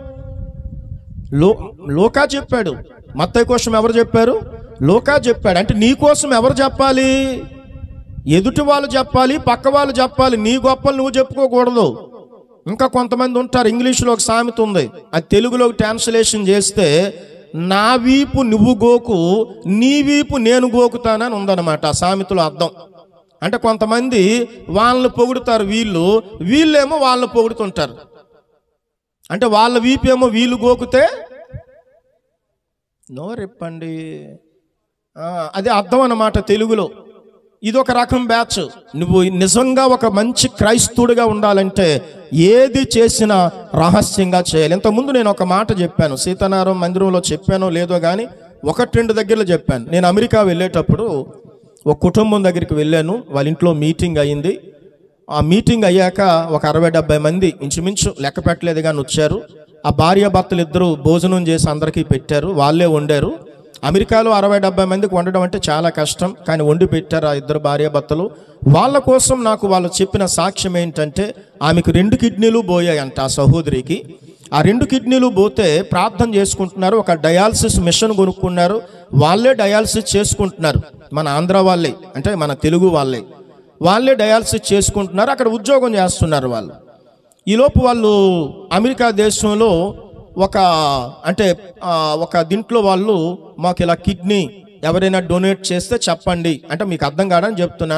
లో లోకా చెప్పాడు మత్తయి కోసం ఎవరు చెప్పారు లోకా చెప్పాడు అంటే నీ కోసం ఎవరు చెప్పాలి ఎదుటి వాళ్ళు చెప్పాలి పక్క వాళ్ళు చెప్పాలి నీ గొప్పలు నువ్వు చెప్పుకోకూడదు ఇంకా కొంతమంది ఉంటారు ఇంగ్లీష్లో ఒక సామెత ఉంది అది తెలుగులోకి ట్రాన్స్లేషన్ చేస్తే నా వీపు నువ్వు గోకు నీ వీపు నేను గోకుతానని ఉందన్నమాట ఆ సామెతలో అర్థం అంటే కొంతమంది వాళ్ళని పొగుడుతారు వీళ్ళు వీళ్ళేమో వాళ్ళని పొగుడుతుంటారు అంటే వాళ్ళ వీపేమో వీళ్ళు గోకుతే నోరెప్పండి ఆ, అది అర్థం అన్నమాట తెలుగులో ఇది ఒక రకం బ్యాచ్ నువ్వు నిజంగా ఒక మంచి క్రైస్తవుడిగా ఉండాలంటే ఏది చేసినా రహస్యంగా చేయాలి ఇంతకుముందు నేను ఒక మాట చెప్పాను సీతారాం మందిరంలో చెప్పానో లేదో కానీ ఒకటి రెండు దగ్గరలో చెప్పాను నేను అమెరికా వెళ్ళేటప్పుడు ఒక కుటుంబం దగ్గరికి వెళ్ళాను వాళ్ళ ఇంట్లో మీటింగ్ అయింది ఆ మీటింగ్ అయ్యాక ఒక అరవై డెబ్బై మంది ఇంచుమించు లెక్క పెట్టలేదు కానీ వచ్చారు ఆ భార్య భర్తలు ఇద్దరు భోజనం చేసి అందరికీ పెట్టారు వాళ్ళే వండారు అమెరికాలో అరవై డెబ్బై మందికి వండడం అంటే చాలా కష్టం కానీ వండి పెట్టారు ఆ ఇద్దరు భార్య భర్తలు వాళ్ళ కోసం నాకు వాళ్ళు చెప్పిన సాక్ష్యం ఏంటంటే ఆమెకు రెండు కిడ్నీలు పోయాయంట ఆ సహోదరికి ఆ రెండు కిడ్నీలు పోతే ప్రార్థన చేసుకుంటున్నారు ఒక డయాలసిస్ మిషన్ కొనుక్కున్నారు వాళ్ళే డయాలసిస్ చేసుకుంటున్నారు మన ఆంధ్ర వాళ్ళే అంటే మన తెలుగు వాళ్ళే వాళ్ళే డయాలసిస్ చేసుకుంటున్నారు అక్కడ ఉద్యోగం చేస్తున్నారు వాళ్ళు ఈలోపు వాళ్ళు అమెరికా దేశంలో ఒక అంటే ఆ, ఒక దీంట్లో వాళ్ళు మాకు ఇలా కిడ్నీ ఎవరైనా డొనేట్ చేస్తే చెప్పండి అంటే మీకు అర్థం కాదని చెప్తున్నాను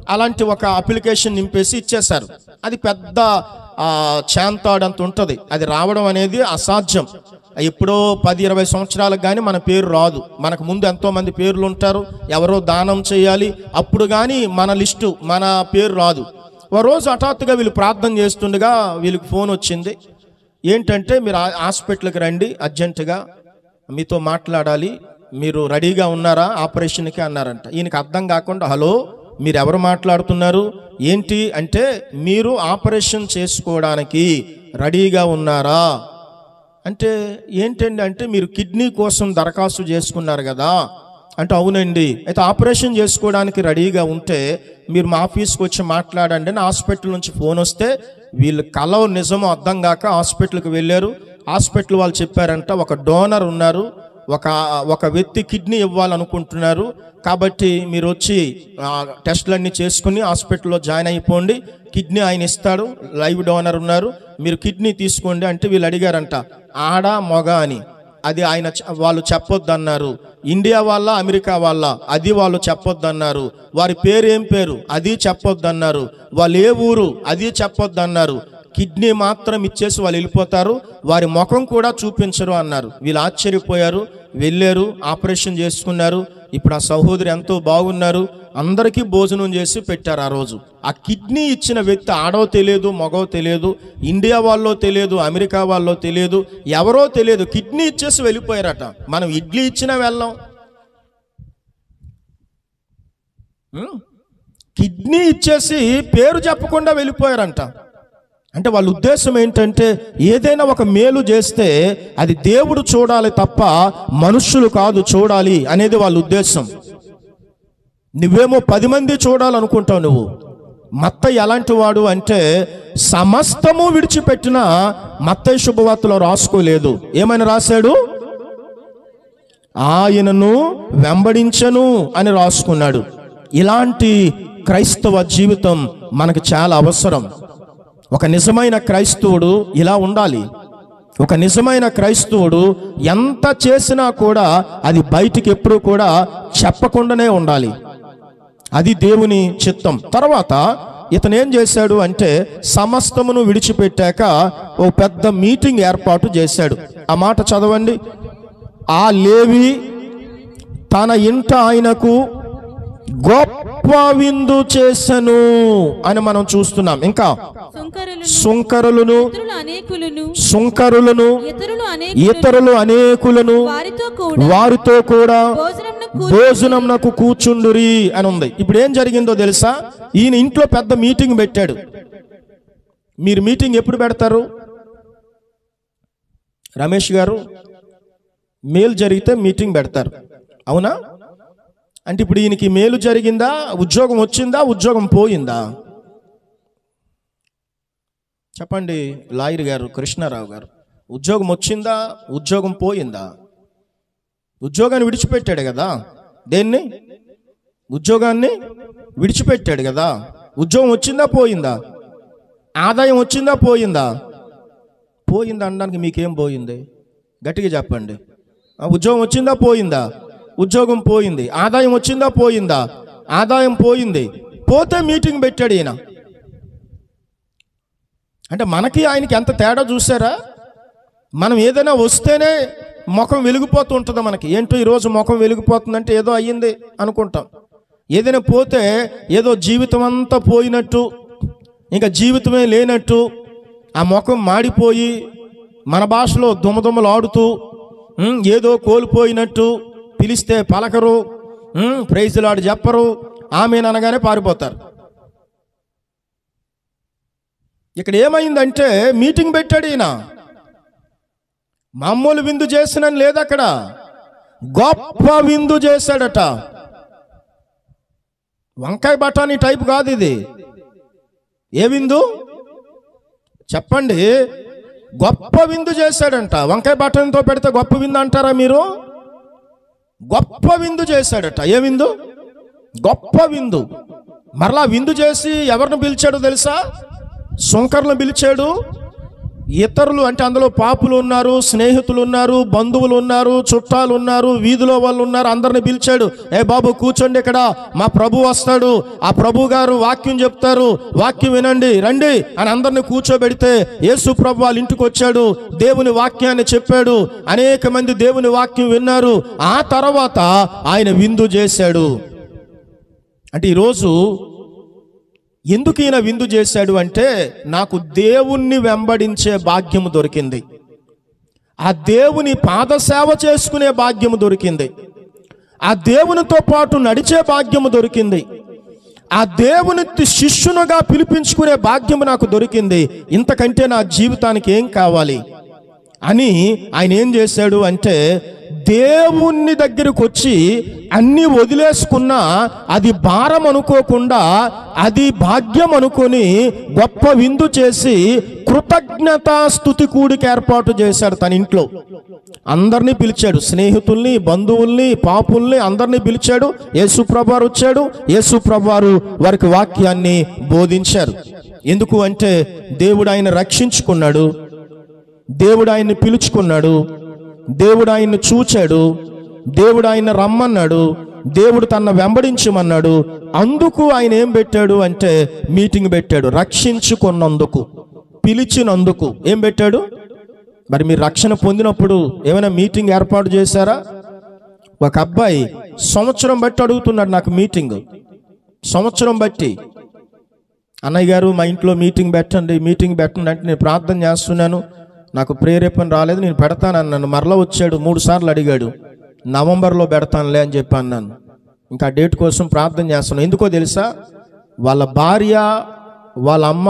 అలాంటి ఒక అప్లికేషన్ నింపేసి ఇచ్చేశారు అది పెద్ద ఆ, చాంతాడంత ఉంటుంది అది రావడం అనేది అసాధ్యం ఎప్పుడో పది ఇరవై సంవత్సరాలకు కానీ మన పేరు రాదు మనకు ముందు ఎంతో మంది పేర్లు ఉంటారు ఎవరో దానం చేయాలి అప్పుడు కానీ మన లిస్టు మన పేరు రాదు ఓ రోజు హఠాత్తుగా వీళ్ళు ప్రార్థన చేస్తుండగా వీళ్ళకి ఫోన్ వచ్చింది ఏంటంటే మీరు ఆ- హాస్పిటల్కి రండి అర్జెంటుగా మీతో మాట్లాడాలి మీరు రెడీగా ఉన్నారా ఆపరేషన్కి అన్నారంట ఈయనకి అర్థం కాకుండా హలో మీరు ఎవరు మాట్లాడుతున్నారు ఏంటి అంటే మీరు ఆపరేషన్ చేసుకోవడానికి రెడీగా ఉన్నారా అంటే ఏంటండి అంటే మీరు కిడ్నీ కోసం దరఖాస్తు చేసుకున్నారు కదా అంటే అవునండి అయితే ఆపరేషన్ చేసుకోవడానికి రెడీగా ఉంటే మీరు మా ఆఫీస్కి వచ్చి మాట్లాడండి అని హాస్పిటల్ నుంచి ఫోన్ వస్తే వీళ్ళు కలవ నిజమో అర్థం కాక హాస్పిటల్కి వెళ్ళారు హాస్పిటల్ వాళ్ళు చెప్పారంట ఒక డోనర్ ఉన్నారు ఒక ఒక వ్యక్తి కిడ్నీ ఇవ్వాలనుకుంటున్నారు కాబట్టి మీరు వచ్చి ఆ, టెస్టులన్నీ చేసుకుని హాస్పిటల్లో జాయిన్ అయిపోండి కిడ్నీ ఆయన ఇస్తాడు లైవ్ డోనర్ ఉన్నారు మీరు కిడ్నీ తీసుకోండి అంటే వీళ్ళు అడిగారంట ఆడ మొగ అని అది ఆయన చె- వాళ్ళు చెప్పొద్దన్నారు ఇండియా వాళ్ళ అమెరికా వాళ్ళ అది వాళ్ళు చెప్పొద్దన్నారు వారి పేరు ఏం పేరు అది చెప్పొద్దన్నారు వాళ్ళు ఏ ఊరు అది చెప్పొద్దన్నారు కిడ్నీ మాత్రం ఇచ్చేసి వాళ్ళు వెళ్ళిపోతారు వారి ముఖం కూడా చూపించరు అన్నారు వీళ్ళు ఆశ్చర్యపోయారు వెళ్ళారు ఆపరేషన్ చేసుకున్నారు ఇప్పుడు ఆ సహోదరి ఎంతో బాగున్నారు అందరికీ భోజనం చేసి పెట్టారు ఆ రోజు ఆ కిడ్నీ ఇచ్చిన వ్యక్తి ఆడో తెలియదు మగో తెలియదు ఇండియా వాళ్ళో తెలియదు అమెరికా వాళ్ళో తెలియదు ఎవరో తెలియదు కిడ్నీ ఇచ్చేసి వెళ్ళిపోయారట మనం ఇడ్లీ ఇచ్చినా వెళ్ళాం ఉం? కిడ్నీ ఇచ్చేసి పేరు చెప్పకుండా వెళ్ళిపోయారంట అంటే వాళ్ళ ఉద్దేశం ఏంటంటే ఏదైనా ఒక మేలు చేస్తే అది దేవుడు చూడాలి తప్ప మనుషులు కాదు చూడాలి అనేది వాళ్ళ ఉద్దేశం నువ్వేమో పది మంది చూడాలనుకుంటావు నువ్వు మత్త ఎలాంటి వాడు అంటే సమస్తము విడిచిపెట్టిన మత్తయి శుభవార్తలో రాసుకోలేదు ఏమని రాశాడు ఆయనను వెంబడించను అని రాసుకున్నాడు ఇలాంటి క్రైస్తవ జీవితం మనకు చాలా అవసరం ఒక నిజమైన క్రైస్తవుడు ఇలా ఉండాలి ఒక నిజమైన క్రైస్తవుడు ఎంత చేసినా కూడా అది బయటికి ఎప్పుడూ కూడా చెప్పకుండానే ఉండాలి అది దేవుని చిత్తం తర్వాత ఇతను ఏం చేశాడు అంటే సమస్తమును విడిచిపెట్టాక ఓ పెద్ద మీటింగ్ ఏర్పాటు చేశాడు ఆ మాట చదవండి ఆ లేవి తన ఇంట ఆయనకు గొప్ప విందు చేసెను అని మనం చూస్తున్నాం ఇంకా సుంకరులను సుంకరులను ఇతరులు అనేకులను సుంకరులను ఇతరులు అనేక ఇతరులు అనేకులను వారితో కూడా వారితో కూడా భోజనంను భోజనంనకు కూర్చుండురి అని ఉంది ఇప్పుడు ఏం జరిగిందో తెలుసా ఈయన ఇంట్లో పెద్ద మీటింగ్ పెట్టాడు మీరు మీటింగ్ ఎప్పుడు పెడతారు రమేష్ గారు మేలు జరిగితే మీటింగ్ పెడతారు అవునా అంటే ఇప్పుడు ఈయనకి మేలు జరిగిందా ఉద్యోగం వచ్చిందా ఉద్యోగం పోయిందా చెప్పండి లాయర్ గారు కృష్ణారావు గారు ఉద్యోగం వచ్చిందా ఉద్యోగం పోయిందా ఉద్యోగాన్ని విడిచిపెట్టాడు కదా దేన్ని ఉద్యోగాన్ని విడిచిపెట్టాడు కదా ఉద్యోగం వచ్చిందా పోయిందా ఆదాయం వచ్చిందా పోయిందా పోయిందా అనడానికి మీకేం పోయింది గట్టిగా చెప్పండి ఆ ఉద్యోగం వచ్చిందా పోయిందా ఉద్యోగం పోయింది ఆదాయం వచ్చిందా పోయిందా ఆదాయం పోయింది పోతే మీటింగ్ పెట్టాడు ఈయన అంటే మనకి ఆయనకి ఎంత తేడా చూసారా మనం ఏదైనా వస్తేనే ముఖం వెలిగిపోతూ ఉంటుంది మనకి ఏంటో ఈరోజు ముఖం వెలిగిపోతుందంటే ఏదో అయ్యింది అనుకుంటాం ఏదైనా పోతే ఏదో జీవితం అంతా పోయినట్టు ఇంకా జీవితమే లేనట్టు ఆ ముఖం మాడిపోయి మన భాషలో దుమదుమలు ఆడుతూ ఉమ్, ఏదో కోల్పోయినట్టు పిలిస్తే పలకరు ఉమ్, ప్రైజులాడు చెప్పరు ఆమెననగానే పారిపోతారు ఇక్కడ ఏమైందంటే మీటింగ్ పెట్టాడు ఈయన మామూలు విందు చేసినని లేదు అక్కడ గొప్ప విందు చేశాడట వంకాయ బఠానీ టైప్ కాదు ఇది ఏ విందు చెప్పండి గొప్ప విందు చేశాడంట వంకాయ బఠానీతో పెడితే గొప్ప విందు అంటారా మీరు గొప్ప విందు చేశాడట ఏ విందు గొప్ప విందు మరలా విందు చేసి ఎవరిని పిలిచాడో తెలుసా సుంకర్లను పిలిచాడు ఇతరులు అంటే అందులో పాపులు ఉన్నారు స్నేహితులు ఉన్నారు బంధువులు ఉన్నారు చుట్టాలు ఉన్నారు వీధిలో వాళ్ళు ఉన్నారు అందరిని పిలిచాడు ఏ బాబు కూర్చోండి ఇక్కడ మా ప్రభు వస్తాడు ఆ ప్రభు గారు వాక్యం చెప్తారు వాక్యం వినండి రండి అని అందరిని కూర్చోబెడితే యేసు ప్రభు వాళ్ళ ఇంటికి వచ్చాడు దేవుని వాక్యాన్ని చెప్పాడు అనేక మంది దేవుని వాక్యం విన్నారు ఆ తర్వాత ఆయన విందు చేశాడు అంటే ఈరోజు ఎందుకు ఈయన విందు చేశాడు అంటే నాకు దేవుణ్ణి వెంబడించే భాగ్యము దొరికింది ఆ దేవుని పాదసేవ చేసుకునే భాగ్యము దొరికింది ఆ దేవునితో పాటు నడిచే భాగ్యము దొరికింది ఆ దేవుని శిష్యునుగా పిలిపించుకునే భాగ్యము నాకు దొరికింది ఇంతకంటే నా జీవితానికి ఏం కావాలి అని ఆయన ఏం చేశాడు అంటే దేవుని దగ్గరకు వచ్చి అన్ని వదిలేసుకున్నా అది భారం అనుకోకుండా అది భాగ్యం అనుకొని గొప్ప విందు చేసి కృతజ్ఞతా స్థుతి కూడికి ఏర్పాటు చేశాడు తన ఇంట్లో అందరినీ పిలిచాడు స్నేహితుల్ని బంధువుల్ని పాపుల్ని అందరినీ పిలిచాడు యేసుప్రభారు వచ్చాడు యేసుప్రభారు వారికి వాక్యాన్ని బోధించారు ఎందుకు అంటే దేవుడు ఆయన రక్షించుకున్నాడు దేవుడు ఆయన్ని పిలుచుకున్నాడు దేవుడు ఆయన్ని చూచాడు దేవుడు ఆయన రమ్మన్నాడు దేవుడు తన వెంబడించమన్నాడు అందుకు ఆయన ఏం పెట్టాడు అంటే మీటింగ్ పెట్టాడు రక్షించుకున్నందుకు పిలిచినందుకు ఏం పెట్టాడు మరి మీరు రక్షణ పొందినప్పుడు ఏమైనా మీటింగ్ ఏర్పాటు చేశారా ఒక అబ్బాయి సంవత్సరం బట్టి అడుగుతున్నాడు నాకు మీటింగ్ సంవత్సరం బట్టి అన్నయ్య గారు మా ఇంట్లో మీటింగ్ పెట్టండి మీటింగ్ పెట్టండి అంటే నేను ప్రార్థన చేస్తున్నాను నాకు ప్రేరేపణ రాలేదు నేను పెడతానన్నాను మరలా వచ్చాడు మూడు సార్లు అడిగాడు నవంబర్లో పెడతానులే అని చెప్పి అన్నాను ఇంకా ఆ డేట్ కోసం ప్రార్థన చేస్తున్నాను ఎందుకో తెలుసా వాళ్ళ భార్య వాళ్ళ అమ్మ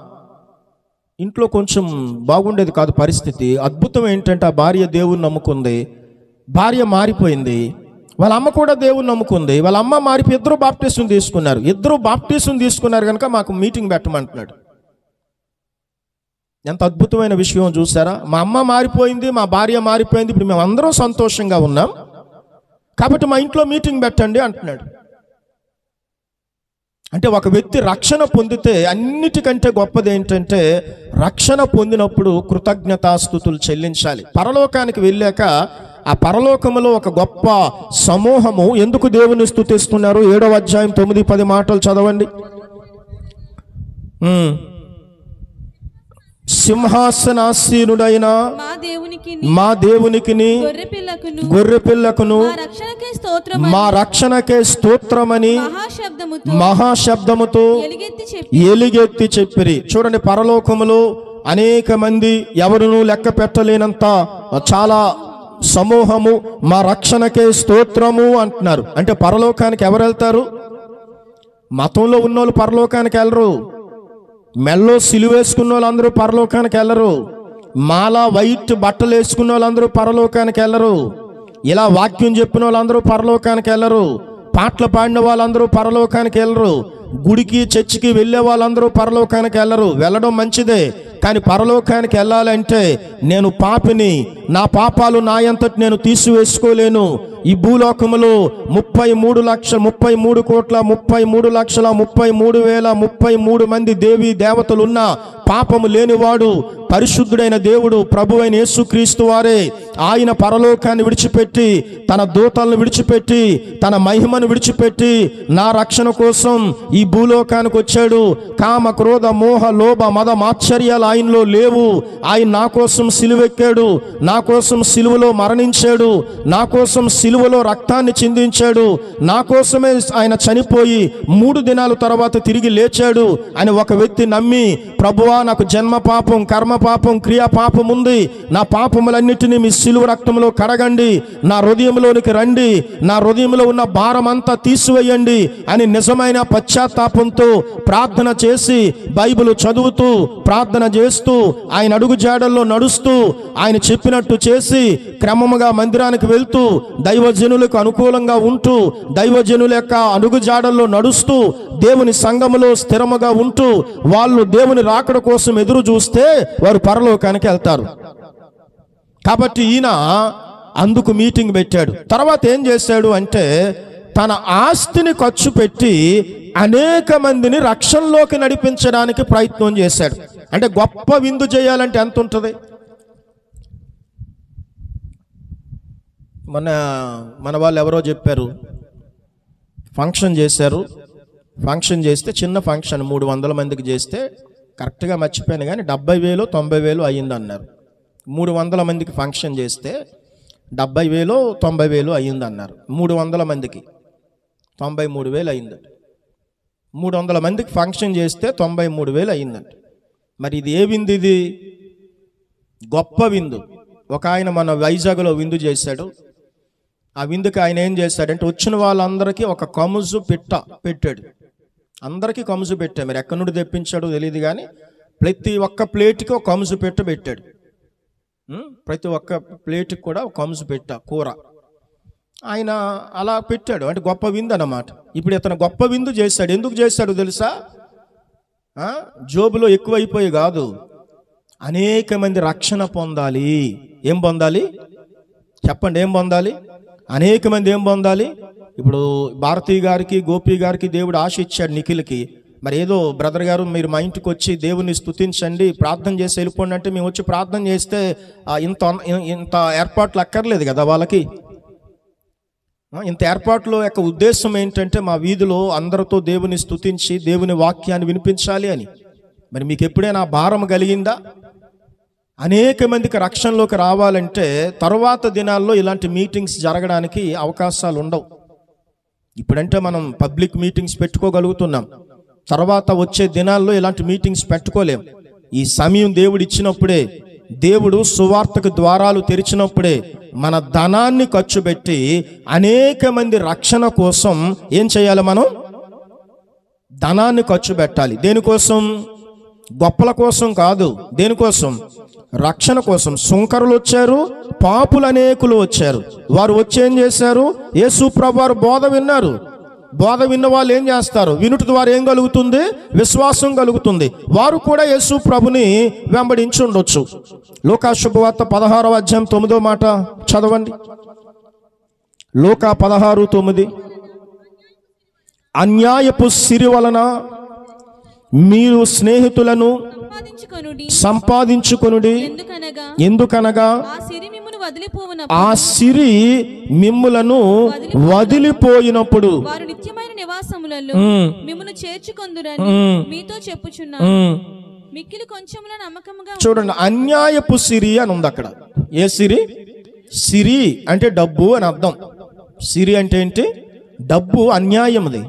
ఇంట్లో కొంచెం బాగుండేది కాదు పరిస్థితి అద్భుతం ఏంటంటే ఆ భార్య దేవుని నమ్ముకుంది భార్య మారిపోయింది వాళ్ళ అమ్మ కూడా దేవుని నమ్ముకుంది వాళ్ళ అమ్మ మారిపోయి ఇద్దరు బాప్టిసం తీసుకున్నారు ఇద్దరు బాప్టిసం తీసుకున్నారు కనుక మాకు మీటింగ్ పెట్టమంటున్నాడు ఎంత అద్భుతమైన విషయం చూసారా మా అమ్మ మారిపోయింది మా భార్య మారిపోయింది ఇప్పుడు మేము అందరం సంతోషంగా ఉన్నాం కాబట్టి మా ఇంట్లో మీటింగ్ పెట్టండి అంటున్నాడు అంటే ఒక వ్యక్తి రక్షణ పొందితే అన్నిటికంటే గొప్పది ఏంటంటే రక్షణ పొందినప్పుడు కృతజ్ఞతాస్థుతులు చెల్లించాలి పరలోకానికి వెళ్ళాక ఆ పరలోకములో ఒక గొప్ప సమూహము ఎందుకు దేవుని స్థుతిస్తున్నారు ఏడవ అధ్యాయం తొమ్మిది పది మాటలు చదవండి ఉమ్. సింహాసనాసీనుడైన మా దేవునికి మా దేవునికిని గొర్రె పిల్లకును గొర్రె పిల్లకును మా రక్షణకే స్తోత్రం మా రక్షణకే స్తోత్రమని మహాశబ్దముతో మహాశబ్దముతో ఎలుగెత్తి చెప్పి ఎలుగెత్తి చెప్పిరి చూడండి పరలోకములో అనేక మంది ఎవరును లెక్క పెట్టలేనంత చాలా సమూహము మా రక్షణకే స్తోత్రము అంటున్నారు అంటే పరలోకానికి ఎవరు వెళ్తారు మతంలో ఉన్నోళ్ళు పరలోకానికి వెళ్ళరు మెల్లో సిలువేసుకున్న వాళ్ళందరూ పరలోకానికి వెళ్ళరు మాల వైట్ బట్టలు వేసుకున్న వాళ్ళందరూ పరలోకానికి వెళ్ళరు ఇలా వాక్యం చెప్పిన వాళ్ళందరూ పరలోకానికి వెళ్ళరు పాటలు పాడిన వాళ్ళందరూ పరలోకానికి వెళ్ళరు గుడికి చర్చికి వెళ్ళే వాళ్ళందరూ పరలోకానికి వెళ్ళరు వెళ్ళడం మంచిదే కానీ పరలోకానికి వెళ్ళాలంటే నేను పాపిని నా పాపాలు నా అంతటి నేను తీసివేసుకోలేను ఈ భూలోకములో ముప్పై మూడు లక్ష ముప్పై మూడు కోట్ల ముప్పై మూడు లక్షల ముప్పై మూడు వేల ముప్పై మూడు మంది దేవి దేవతలున్న పాపము లేనివాడు పరిశుద్ధుడైన దేవుడు ప్రభు అయిన యేసుక్రీస్తు వారే ఆయన పరలోకాన్ని విడిచిపెట్టి తన దూతలను విడిచిపెట్టి తన మహిమను విడిచిపెట్టి నా రక్షణ కోసం ఈ భూలోకానికి వచ్చాడు కామ క్రోధ మోహ లోభ మద మాత్సర్యాలు ఆయనలో లేవు ఆయన నా కోసం సిలువెక్కాడు నా కోసం సిలువలో మరణించాడు నా కోసం సిలువలో రక్తాన్ని చిందించాడు నా కోసమే ఆయన చనిపోయి మూడు దినాల తర్వాత తిరిగి లేచాడు అని ఒక వ్యక్తి నమ్మి ప్రభువా నాకు జన్మ పాపం కర్మ పాపం క్రియా పాపం ఉంది నా పాపములన్నిటినీ మీ సిలువ రక్తంలో కడగండి నా హృదయంలోనికి రండి నా హృదయంలో ఉన్న భారం అంతా తీసివేయండి అని నిజమైన పశ్చాత్తాపంతో ప్రార్థన చేసి బైబిల్ చదువుతూ ప్రార్థన చేస్తూ ఆయన అడుగు జాడల్లో నడుస్తూ ఆయన చెప్పినట్టు చేసి క్రమముగా మందిరానికి వెళ్తూ దైవజనులకు అనుకూలంగా ఉంటూ దైవజనుల యొక్క అడుగు జాడల్లో నడుస్తూ దేవుని సంఘములో స్థిరముగా ఉంటూ వాళ్ళు దేవుని రాకడ కోసం ఎదురు చూస్తే వారు పరలోకానికి వెళ్తారు కాబట్టి ఈయన అందుకు మీటింగ్ పెట్టాడు తర్వాత ఏం చేశాడు అంటే తన ఆస్తిని ఖర్చు పెట్టి అనేక మందిని రక్షణలోకి నడిపించడానికి ప్రయత్నం చేశాడు అంటే గొప్ప విందు చేయాలంటే ఎంత ఉంటుంది మన మన వాళ్ళు ఎవరో చెప్పారు ఫంక్షన్ చేశారు ఫంక్షన్ చేస్తే చిన్న ఫంక్షన్ మూడు వందల మందికి చేస్తే కరెక్ట్గా మర్చిపోయాను కానీ డెబ్బై వేలు తొంభై వేలు అయ్యింది అన్నారు మూడు వందల మందికి ఫంక్షన్ చేస్తే డెబ్బై వేలు తొంభై వేలు అయ్యింది అన్నారు మూడు వందల మందికి తొంభై మూడు వేలు అయ్యిందట మూడు వందల మందికి ఫంక్షన్ చేస్తే తొంభై మూడు వేలు అయ్యిందంట మరి ఇది ఏ విందు ఇది గొప్ప విందు ఒక ఆయన మన వైజాగ్లో విందు చేశాడు ఆ విందుకి ఆయన ఏం చేశాడంటే వచ్చిన వాళ్ళందరికీ ఒక కముజు పిట్ట పెట్టాడు అందరికీ కముజు పెట్టాడు మరి ఎక్కడి నుండి తెప్పించాడో తెలియదు కానీ ప్రతి ఒక్క ప్లేట్కి ఒక కముజు పెట్ట పెట్టాడు ఉం? ప్రతి ఒక్క ప్లేట్కి కూడా ఒక కముజు పెట్ట కూర ఆయన అలా పెట్టాడు అంటే గొప్ప విందు అన్నమాట ఇప్పుడు ఇతను గొప్ప విందు చేశాడు ఎందుకు చేశాడు తెలుసా ఆ? జోబులో ఎక్కువైపోయి కాదు అనేక మంది రక్షణ పొందాలి ఏం పొందాలి చెప్పండి ఏం పొందాలి అనేక మంది ఏం పొందాలి ఇప్పుడు భారతీ గారికి గోపి గారికి దేవుడు ఆశ ఇచ్చాడు నిఖిల్కి మరి ఏదో బ్రదర్ గారు మీరు మా ఇంటికి వచ్చి దేవుని స్తుతించండి ప్రార్థన చేసి వెళ్ళిపోండి అంటే మేము వచ్చి ప్రార్థన చేస్తే ఆ, ఇంత ఇంత ఏర్పాట్లు అక్కర్లేదు కదా వాళ్ళకి ఆ, ఇంత ఏర్పాట్ల యొక్క ఉద్దేశం ఏంటంటే మా వీధిలో అందరితో దేవుని స్తుతించి దేవుని వాక్యాన్ని వినిపించాలి అని మరి మీకు ఎప్పుడైనా ఆ భారం కలిగిందా అనేక మందికి రక్షణలోకి రావాలంటే తరువాత దినాల్లో ఇలాంటి మీటింగ్స్ జరగడానికి అవకాశాలు ఉండవు ఇప్పుడంటే మనం పబ్లిక్ మీటింగ్స్ పెట్టుకోగలుగుతున్నాం తర్వాత వచ్చే దినాల్లో ఇలాంటి మీటింగ్స్ పెట్టుకోలేం ఈ సమయం దేవుడు ఇచ్చినప్పుడే దేవుడు సువార్తకు ద్వారాలు తెరిచినప్పుడే మన ధనాన్ని ఖర్చు పెట్టి అనేక మంది రక్షణ కోసం ఏం చేయాలి మనం ధనాన్ని ఖర్చు పెట్టాలి దేనికోసం గొప్పల కోసం కాదు దేనికోసం రక్షణ కోసం సుంకరులు వచ్చారు పాపులు అనేకులు వచ్చారు వారు వచ్చి ఏం చేశారు యేసు ప్రభు వారు బోధ విన్నారు బోధ విన్న వాళ్ళు ఏం చేస్తారు వినుట ద్వారా ఏం కలుగుతుంది విశ్వాసం కలుగుతుంది వారు కూడా యేసు ప్రభుని వెంబడించి ఉండొచ్చు లోకా శుభవార్త పదహారవ అధ్యాయం తొమ్మిదో మాట చదవండి లోకా పదహారు తొమ్మిది అన్యాయపు సిరి వలన మీరు స్నేహితులను సంపాదించుకొనుడి సంపాదించుకొనుడి ఎందుకనగా ఎందుకనగా ఆ సిరి మిమ్మును వదిలిపోవున ఆ సిరి మిమ్ములను వదిలిపోయినప్పుడు వారు నిత్యమైన నివాసములలో ఉమ్, మిమ్మును చేర్చుకొందురని ఉమ్, మీతో చెప్పుచున్నా ఉమ్. మిక్కిలి కొంచెముల నమ్మకముగా చూడండి అన్యాయపు సిరి అని ఉంది అక్కడ ఏ సిరి సిరి అంటే డబ్బు అని అర్థం సిరి అంటే ఏంటి డబ్బు అన్యాయముది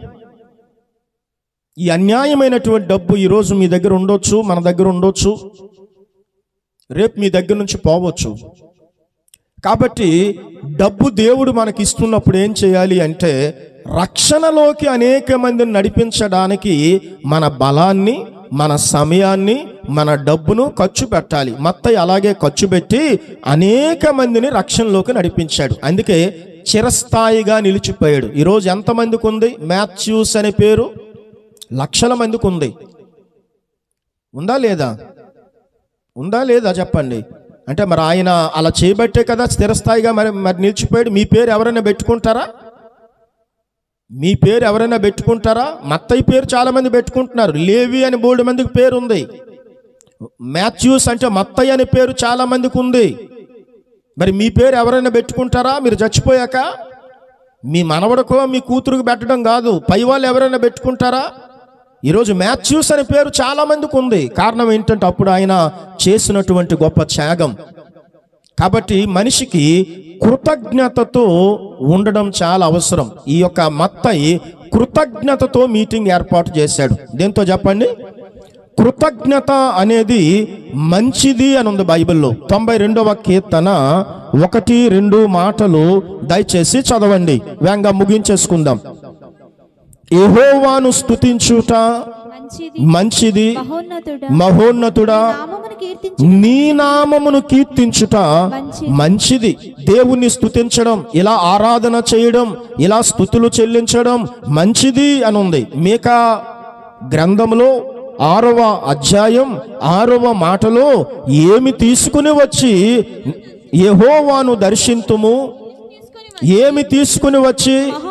ఈ అన్యాయమైనటువంటి డబ్బు ఈరోజు మీ దగ్గర ఉండొచ్చు మన దగ్గర ఉండొచ్చు రేపు మీ దగ్గర నుంచి పోవచ్చు కాబట్టి డబ్బు దేవుడు మనకి ఇస్తున్నప్పుడు ఏం చేయాలి అంటే రక్షణలోకి అనేక మందిని నడిపించడానికి మన బలాన్ని మన సమయాన్ని మన డబ్బును ఖర్చు పెట్టాలి మత్తయ్య అలాగే ఖర్చు పెట్టి అనేక మందిని రక్షణలోకి నడిపించాడు అందుకే చిరస్థాయిగా నిలిచిపోయాడు ఈరోజు ఎంతమందికి ఉంది మాథ్యూస్ అనే పేరు లక్షల మందికి ఉంది ఉందా లేదా ఉందా లేదా చెప్పండి అంటే మరి ఆయన అలా చేయబట్టే కదా స్థిరస్థాయిగా మరి మరి నిలిచిపోయాడు మీ పేరు ఎవరైనా పెట్టుకుంటారా మీ పేరు ఎవరైనా పెట్టుకుంటారా మత్తయ్య పేరు చాలా మంది పెట్టుకుంటున్నారు లేవి అని బోల్డ్ మందికి పేరు ఉంది మాథ్యూస్ అంటే మత్తయ్య అనే పేరు చాలా మందికి ఉంది మరి మీ పేరు ఎవరైనా పెట్టుకుంటారా మీరు చచ్చిపోయాక మీ మనవడకో మీ కూతురుకు పెట్టడం కాదు పై వాళ్ళు ఎవరైనా పెట్టుకుంటారా ఈరోజు మాథ్యూస్ అనే పేరు చాలా మందికి ఉంది కారణం ఏంటంటే అప్పుడు ఆయన చేసినటువంటి గొప్ప త్యాగం కాబట్టి మనిషికి కృతజ్ఞతతో ఉండడం చాలా అవసరం ఈ యొక్క మత్తయి కృతజ్ఞతతో మీటింగ్ ఏర్పాటు చేశాడు దేంతో చెప్పండి కృతజ్ఞత అనేది మంచిది అని ఉంది బైబిల్లో తొంభై రెండవ కీర్తన ఒకటి రెండు మాటలు దయచేసి చదవండి వేగంగా ముగించేసుకుందాం యెహోవాను స్తుతించుట మంచిది మంచిది మహోన్నతుడ మహోన్నతుడా నామమును కీర్తించు నీ నామమును కీర్తించుట మంచిది. మంచిది దేవుణ్ణి స్తుతించడం ఇలా ఆరాధన చేయడం ఇలా స్థుతులు చెల్లించడం మంచిది అని ఉంది మీకా గ్రంథంలో ఆరవ అధ్యాయం ఆరవ మాటలో ఏమి తీసుకుని వచ్చి యెహోవాను దర్శింతుము తీసుకొని ఏమి తీసుకుని వచ్చి మహోన్నతుడైన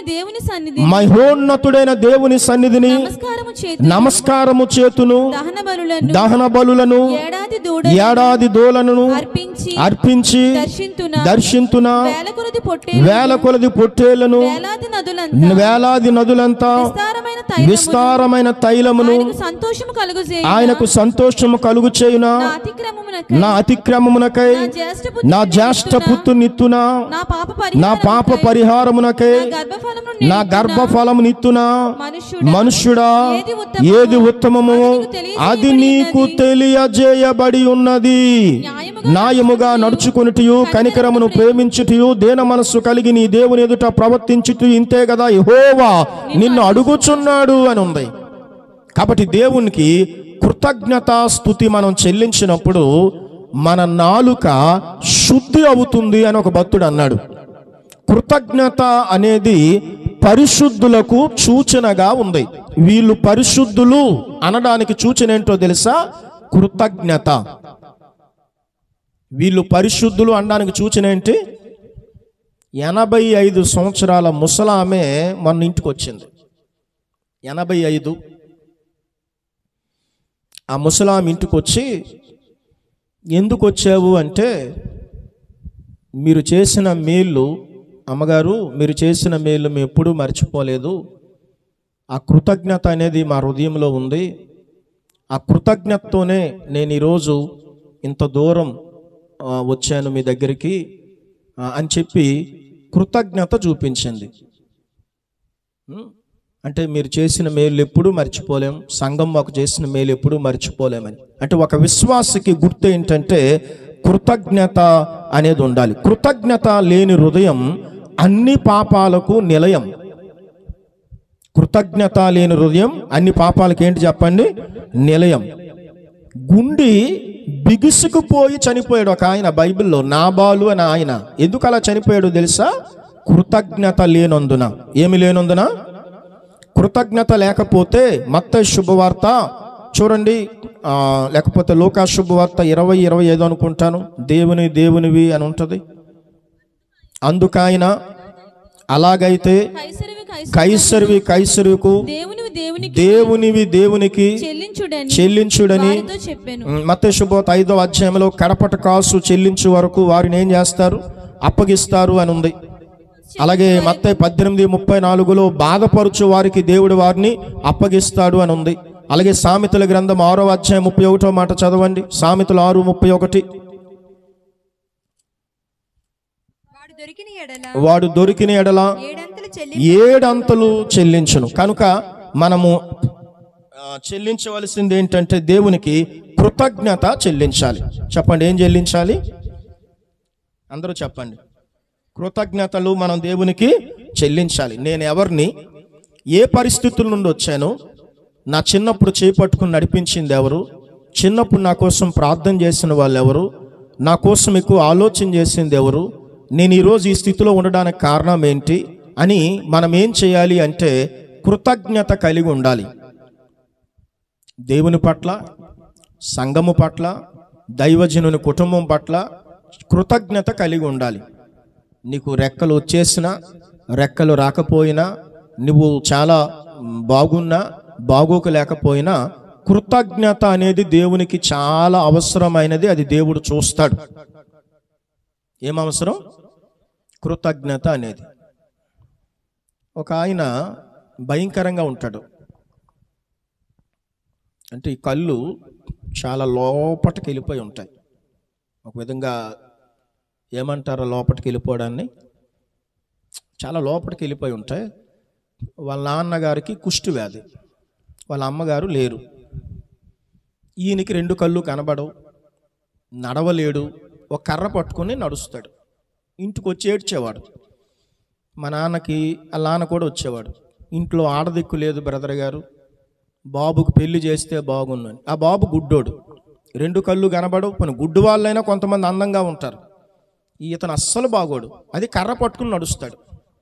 దేవుని సన్నిధి మహోన్నతుడైన దేవుని సన్నిధిని నమస్కారము చేతి నమస్కారము చేతును దహన బలులను దహన బలులను ఏడాది దూడ ఏడాది దోలను అర్పించి అర్పించి దర్శింతున దర్శింతున వేల కొలది పొట్టే వేల కొలది పొట్టేళ్లను వేలాది నదులంతా వేలాది నదులంతా విస్తారమైన తైలమును విస్తారమైన తైలమును ఆయనకు సంతోషము కలుగు ఆయనకు సంతోషము కలుగు చేయున నా అతిక్రమమునకై నా అతిక్రమమునకై నా జ్యేష్ఠ నా జ్యేష్ఠ పుత్రునిత్తున నా పాప నా పాప పరిహారమునకై, పరిహారమునకై నా గర్భఫలమును నా నిలుపుతున్న గర్భఫలము నిత్తున మనుష్యుడా, మనుష్యుడా ఏది ఉత్తమమో, ఏది ఉత్తమమో అది నీకు తెలియజేయబడి ఉన్నది న్యాయముగా న్యాయముగా నడుచుకునిటియు కనికరమును ప్రేమించుటయు దేన మనస్సు కలిగి నీ దేవుని ఎదుట ప్రవర్తించుటూ ఇంతే కదా యెహోవా నిన్ను అడుగుచున్నాడు అని ఉంది కాబట్టి దేవునికి కృతజ్ఞతా స్థుతి మనం చెల్లించినప్పుడు మన నాలుక శుద్ధి అవుతుంది అని ఒక భక్తుడు అన్నాడు కృతజ్ఞత అనేది పరిశుద్ధులకు సూచనగా ఉంది వీళ్ళు పరిశుద్ధులు అనడానికి సూచన ఏంటో తెలుసా కృతజ్ఞత వీళ్ళు పరిశుద్ధులు అనడానికి సూచన ఏంటి ఎనభై ఐదు సంవత్సరాల ముసలామె మన ఇంటికి వచ్చింది ఎనభై ఐదు ఆ ముసలాం ఇంటికి వచ్చి ఎందుకు వచ్చావు అంటే మీరు చేసిన మేళ్ళు అమ్మగారు మీరు చేసిన మేలు మేము ఎప్పుడూ మర్చిపోలేదు ఆ కృతజ్ఞత అనేది మా హృదయంలో ఉంది ఆ కృతజ్ఞతతోనే నేను ఈరోజు ఇంత దూరం ఆ, వచ్చాను మీ దగ్గరికి ఆ, అని చెప్పి కృతజ్ఞత చూపించింది ఉం? అంటే మీరు చేసిన మేలు ఎప్పుడూ మర్చిపోలేం సంఘం మాకు చేసిన మేలు ఎప్పుడూ మర్చిపోలేమని అంటే ఒక విశ్వాసకి గుర్తు ఏంటంటే కృతజ్ఞత అనేది ఉండాలి కృతజ్ఞత లేని హృదయం అన్ని పాపాలకు నిలయం కృతజ్ఞత లేని హృదయం అన్ని పాపాలకు ఏంటి చెప్పండి నిలయం గుండి బిగుసుకుపోయి చనిపోయాడు ఒక ఆయన బైబిల్లో నాబాలు అని ఆయన ఎందుకు అలా చనిపోయాడు తెలుసా కృతజ్ఞత లేనందున ఏమి లేనందున కృతజ్ఞత లేకపోతే మత్త శుభవార్త చూడండి ఆ, లేకపోతే లోకా శుభవార్త ఇరవై ఇరవై ఐదు అనుకుంటాను దేవుని దేవునివి అని ఉంటుంది అందుకైన అలాగైతే కైసరివి కైసరి కైసరివి కైసరుకు దేవునివి దేవునికి దేవునివి దేవునికి చెల్లించుడని చెల్లించుడని వారితో చెప్పాను మత శుభోత ఐదో అధ్యాయంలో కడపట కాసు చెల్లించు వరకు వారిని ఏం చేస్తారు అప్పగిస్తారు అని ఉంది అలాగే మత్త పద్దెనిమిది ముప్పై నాలుగులో బాధపరుచు వారికి దేవుడు వారిని అప్పగిస్తాడు అని ఉంది అలాగే సామెతల గ్రంథం ఆరో అధ్యాయం ముప్పై ఒకటో మాట చదవండి సామెతలు ఆరు ముప్పై ఒకటి వాడు దొరికిన ఎడల వాడు దొరికిన ఎడల ఏడంతలు చెల్లి ఏడంతలు చెల్లించును కనుక మనము ఆ, చెల్లించవలసింది ఏంటంటే దేవునికి కృతజ్ఞత చెల్లించాలి చెప్పండి ఏం చెల్లించాలి అందరూ చెప్పండి కృతజ్ఞతలు మనం దేవునికి చెల్లించాలి నేను ఎవరిని ఏ పరిస్థితుల నుండి వచ్చానో నా చిన్నప్పుడు చేపట్టుకుని నడిపించింది ఎవరు చిన్నప్పుడు నా కోసం ప్రార్థన చేసిన వాళ్ళు ఎవరు నా కోసం ఎక్కువ ఆలోచన చేసింది ఎవరు నేను ఈరోజు ఈ స్థితిలో ఉండడానికి కారణం ఏంటి అని మనం ఏం చేయాలి అంటే కృతజ్ఞత కలిగి ఉండాలి దేవుని పట్ల సంఘము పట్ల దైవజనుని కుటుంబం పట్ల కృతజ్ఞత కలిగి ఉండాలి నీకు రెక్కలు వచ్చేసినా రెక్కలు రాకపోయినా నువ్వు చాలా బాగున్నా బాగోక లేకపోయినా కృతజ్ఞత అనేది దేవునికి చాలా అవసరమైనది అది దేవుడు చూస్తాడు ఏం అవసరం కృతజ్ఞత అనేది ఒక ఆయన భయంకరంగా ఉంటాడు అంటే ఈ కళ్ళు చాలా లోపటికి వెళ్ళిపోయి ఉంటాయి ఒక విధంగా ఏమంటారో లోపలికి వెళ్ళిపోవడాన్ని చాలా లోపలికి వెళ్ళిపోయి ఉంటాయి వాళ్ళ నాన్నగారికి కుష్టి వ్యాధి వాళ్ళ అమ్మగారు లేరు ఈయనకి రెండు కళ్ళు కనబడవు నడవలేడు ఒక కర్ర పట్టుకొని నడుస్తాడు ఇంటికి వచ్చి ఏడ్చేవాడు మా నాన్నకి వాళ్ళ నాన్న కూడా వచ్చేవాడు ఇంట్లో ఆడదిక్కు లేదు బ్రదర్ గారు బాబుకు పెళ్లి చేస్తే బాగున్నాను ఆ బాబు గుడ్డోడు రెండు కళ్ళు కనబడవు పని గుడ్డు వాళ్ళైనా కొంతమంది అందంగా ఉంటారు ఇతను అస్సలు బాగోడు అది కర్ర పట్టుకుని నడుస్తాడు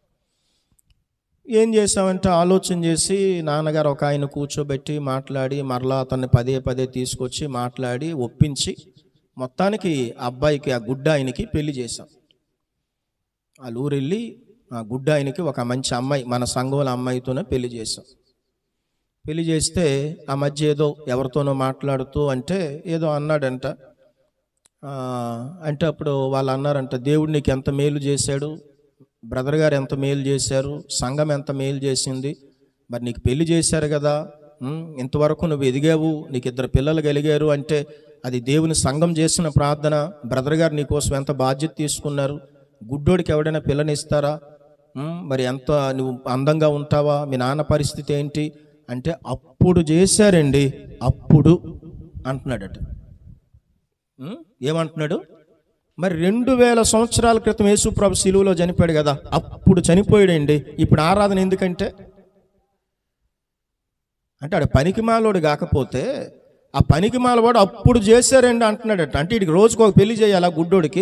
ఏం చేసామంటే ఆలోచన చేసి నాన్నగారు ఒక ఆయన కూర్చోబెట్టి మాట్లాడి మరలా అతన్ని పదే పదే తీసుకొచ్చి మాట్లాడి ఒప్పించి మొత్తానికి ఆ అబ్బాయికి ఆ గుడ్డ ఆయనకి పెళ్లి చేశాం వాళ్ళ ఊరెళ్ళి ఆ గుడ్డ ఆయనకి ఒక మంచి అమ్మాయి మన సంఘంలో అమ్మాయితోనే పెళ్లి చేశాం పెళ్లి చేస్తే ఆ మధ్య ఏదో ఎవరితోనో మాట్లాడుతూ అంటే ఏదో అన్నాడంట ఆ, అంటే అప్పుడు వాళ్ళు అన్నారంట దేవుడు నీకు ఎంత మేలు చేశాడు బ్రదర్ గారు ఎంత మేలు చేశారు సంఘం ఎంత మేలు చేసింది మరి నీకు పెళ్లి చేశారు కదా ఉమ్, ఇంతవరకు నువ్వు ఎదిగావు నీకు ఇద్దరు పిల్లలు కలిగారు అంటే అది దేవుని సంఘం చేసిన ప్రార్థన బ్రదర్ గారు నీకోసం ఎంత బాధ్యత తీసుకున్నారు గుడ్డోడికి ఎవడైనా పిల్లనిస్తారా ఉమ్, మరి ఎంత నువ్వు అందంగా ఉంటావా మీ నాన్న పరిస్థితి ఏంటి అంటే అప్పుడు చేశారండి అప్పుడు అంటున్నాడట ఉం? ఏమంటున్నాడు మరి రెండు వేల సంవత్సరాల క్రితం యేసుప్రభు శిలువలో చనిపోయాడు కదా అప్పుడు చనిపోయాడండి ఇప్పుడు ఆరాధన ఎందుకంటే అంటే ఆడు పనికిమాలోడు కాకపోతే ఆ పనికిమాలవాడు అప్పుడు చేశారండి అంటున్నాడట అంటే ఇడికి రోజుకు ఒక పెళ్లి చేయాలా గుడ్డోడికి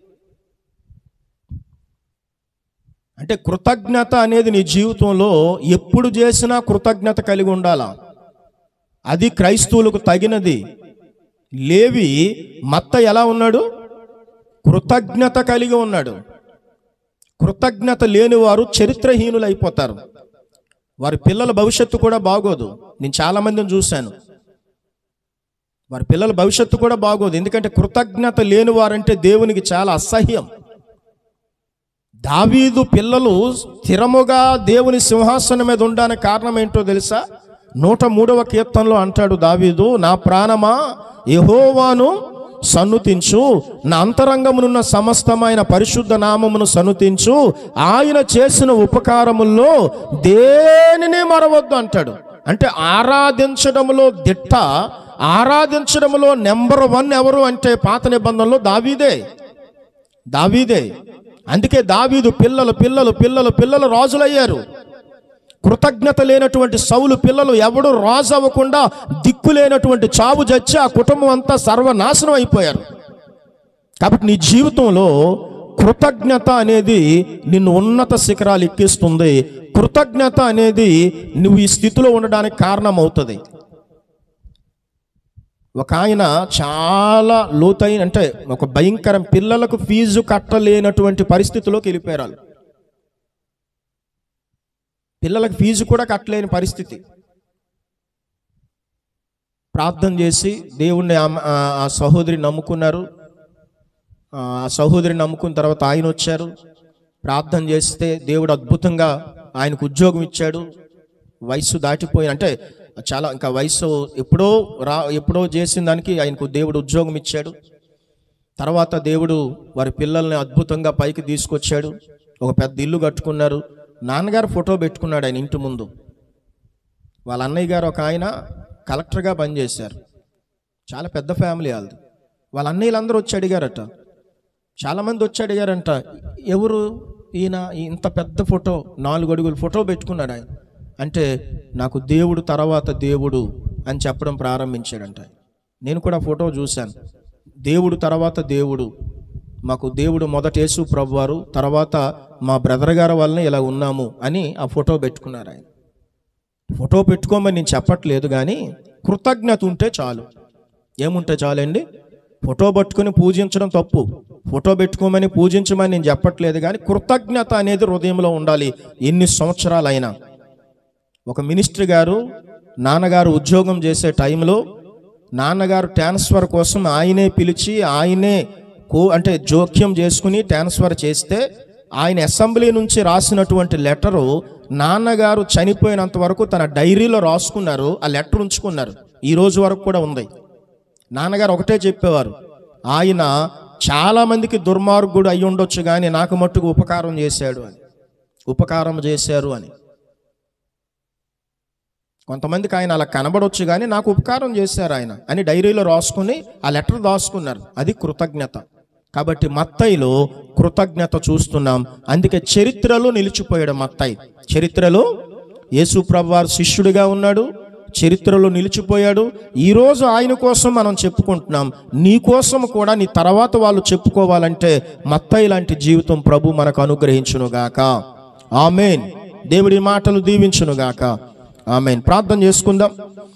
అంటే కృతజ్ఞత అనేది నీ జీవితంలో ఎప్పుడు చేసినా కృతజ్ఞత కలిగి ఉండాలా అది క్రైస్తవులకు తగినది లేవి మత్త ఎలా ఉన్నాడు కృతజ్ఞత కలిగి ఉన్నాడు కృతజ్ఞత లేని వారు చరిత్రహీనులు అయిపోతారు వారి పిల్లల భవిష్యత్తు కూడా బాగోదు నేను చాలా మందిని చూశాను వారి పిల్లల భవిష్యత్తు కూడా బాగోదు ఎందుకంటే కృతజ్ఞత లేని వారంటే దేవునికి చాలా అసహ్యం దావీదు పిల్లలు స్థిరముగా దేవుని సింహాసనం మీద ఉండడానికి కారణం ఏంటో తెలుసా నూట మూడవ కీర్తనలో అంటాడు దావీదు నా ప్రాణమా యెహోవాను సన్నుతించు నా అంతరంగమునున్న సమస్తమైన పరిశుద్ధ నామమును సన్నుతించు ఆయన చేసిన ఉపకారముల్లో దేనిని మరవద్దు అంటాడు అంటే ఆరాధించడములో దిట్ట ఆరాధించడములో నెంబర్ వన్ ఎవరు అంటే పాత నిబంధనలో దావీదే దావీదే అందుకే దావీదు పిల్లలు పిల్లలు పిల్లలు పిల్లలు రాజులయ్యారు కృతజ్ఞత లేనటువంటి సౌలు పిల్లలు ఎవడు రాజు అవ్వకుండా దిక్కు లేనటువంటి చావు చచ్చి ఆ కుటుంబం అంతా సర్వనాశనం అయిపోయారు కాబట్టి నీ జీవితంలో కృతజ్ఞత అనేది నిన్ను ఉన్నత శిఖరాలు ఎక్కిస్తుంది కృతజ్ఞత అనేది నువ్వు ఈ స్థితిలో ఉండడానికి కారణం అవుతుంది ఒక ఆయన చాలా లోతైన అంటే ఒక భయంకరం పిల్లలకు ఫీజు కట్టలేనటువంటి పరిస్థితిలోకి వెళ్ళిపోయారు వాళ్ళు. పిల్లలకు ఫీజు కూడా కట్టలేని పరిస్థితి ప్రార్థన చేసి దేవుణ్ణి ఆమె- ఆ- ఆ సహోదరి నమ్ముకున్నారు ఆ ఆ సహోదరిని నమ్ముకున్న తర్వాత ఆయన వచ్చారు ప్రార్థన చేస్తే దేవుడు అద్భుతంగా ఆయనకు ఉద్యోగం ఇచ్చాడు వయసు దాటిపోయి అంటే చాలా ఇంకా వయసు ఎప్పుడో రా ఎప్పుడో చేసిన దానికి ఆయనకు దేవుడు ఉద్యోగం ఇచ్చాడు తర్వాత దేవుడు వారి పిల్లల్ని అద్భుతంగా పైకి తీసుకొచ్చాడు ఒక పెద్ద ఇల్లు కట్టుకున్నారు నాన్నగారు ఫోటో పెట్టుకున్నాడు ఆయన ఇంటి ముందు వాళ్ళ అన్నయ్య గారు ఒక ఆయన కలెక్టర్గా పనిచేశారు చాలా పెద్ద ఫ్యామిలీ వాళ్ళది వాళ్ళ అన్నయ్యలందరూ వచ్చి అడిగారట చాలామంది వచ్చి అడిగారంట ఎవరు ఈయన ఇంత పెద్ద ఫోటో నాలుగు అడుగులు ఫోటో పెట్టుకున్నాడు ఆయన అంటే నాకు దేవుడు తర్వాత దేవుడు అని చెప్పడం ప్రారంభించాడంట నేను కూడా ఫోటో చూశాను దేవుడు తర్వాత దేవుడు మాకు దేవుడు మొదట యేసు ప్రభువారు తర్వాత మా బ్రదర్ గారి వల్లనే ఇలా ఉన్నాము అని ఆ ఫోటో పెట్టుకున్నారు ఆయన ఫోటో పెట్టుకోమని నేను చెప్పట్లేదు కానీ కృతజ్ఞత ఉంటే చాలు ఏముంటే చాలండి ఫోటో పట్టుకొని పూజించడం తప్పు ఫోటో పెట్టుకోమని పూజించమని నేను చెప్పట్లేదు కానీ కృతజ్ఞత అనేది హృదయంలో ఉండాలి ఎన్ని సంవత్సరాలైనా ఒక మినిస్టర్ గారు నాన్నగారు ఉద్యోగం చేసే టైంలో నాన్నగారు ట్రాన్స్ఫర్ కోసం ఆయనే పిలిచి ఆయనే కో అంటే జోక్యం చేసుకుని ట్రాన్స్ఫర్ చేస్తే ఆయన అసెంబ్లీ నుంచి రాసినటువంటి లెటరు నాన్నగారు చనిపోయినంత వరకు తన డైరీలో రాసుకున్నారు ఆ లెటర్ ఉంచుకున్నారు ఈ రోజు వరకు కూడా ఉంది నాన్నగారు ఒకటే చెప్పేవారు ఆయన చాలా మందికి దుర్మార్గుడు అయి ఉండొచ్చు కానీ నాకు మట్టుకు ఉపకారం చేశాడు అని ఉపకారం చేశారు అని కొంతమందికి ఆయన అలా కనబడొచ్చు కానీ నాకు ఉపకారం చేశారు ఆయన అని డైరీలో రాసుకుని ఆ లెటర్ దాచుకున్నారు అది కృతజ్ఞత కాబట్టి మత్తయిలో కృతజ్ఞత చూస్తున్నాం అందుకే చరిత్రలో నిలిచిపోయాడు మత్తయి చరిత్రలో యేసు వారు శిష్యుడిగా ఉన్నాడు చరిత్రలో నిలిచిపోయాడు ఈరోజు ఆయన కోసం మనం చెప్పుకుంటున్నాం నీ కోసం కూడా నీ తర్వాత వాళ్ళు చెప్పుకోవాలంటే మత్తయి లాంటి జీవితం ప్రభు మనకు అనుగ్రహించునుగాక ఆమెన్ దేవుడి మాటలు దీవించునుగాక ఆమెన్ ప్రార్థన చేసుకుందాం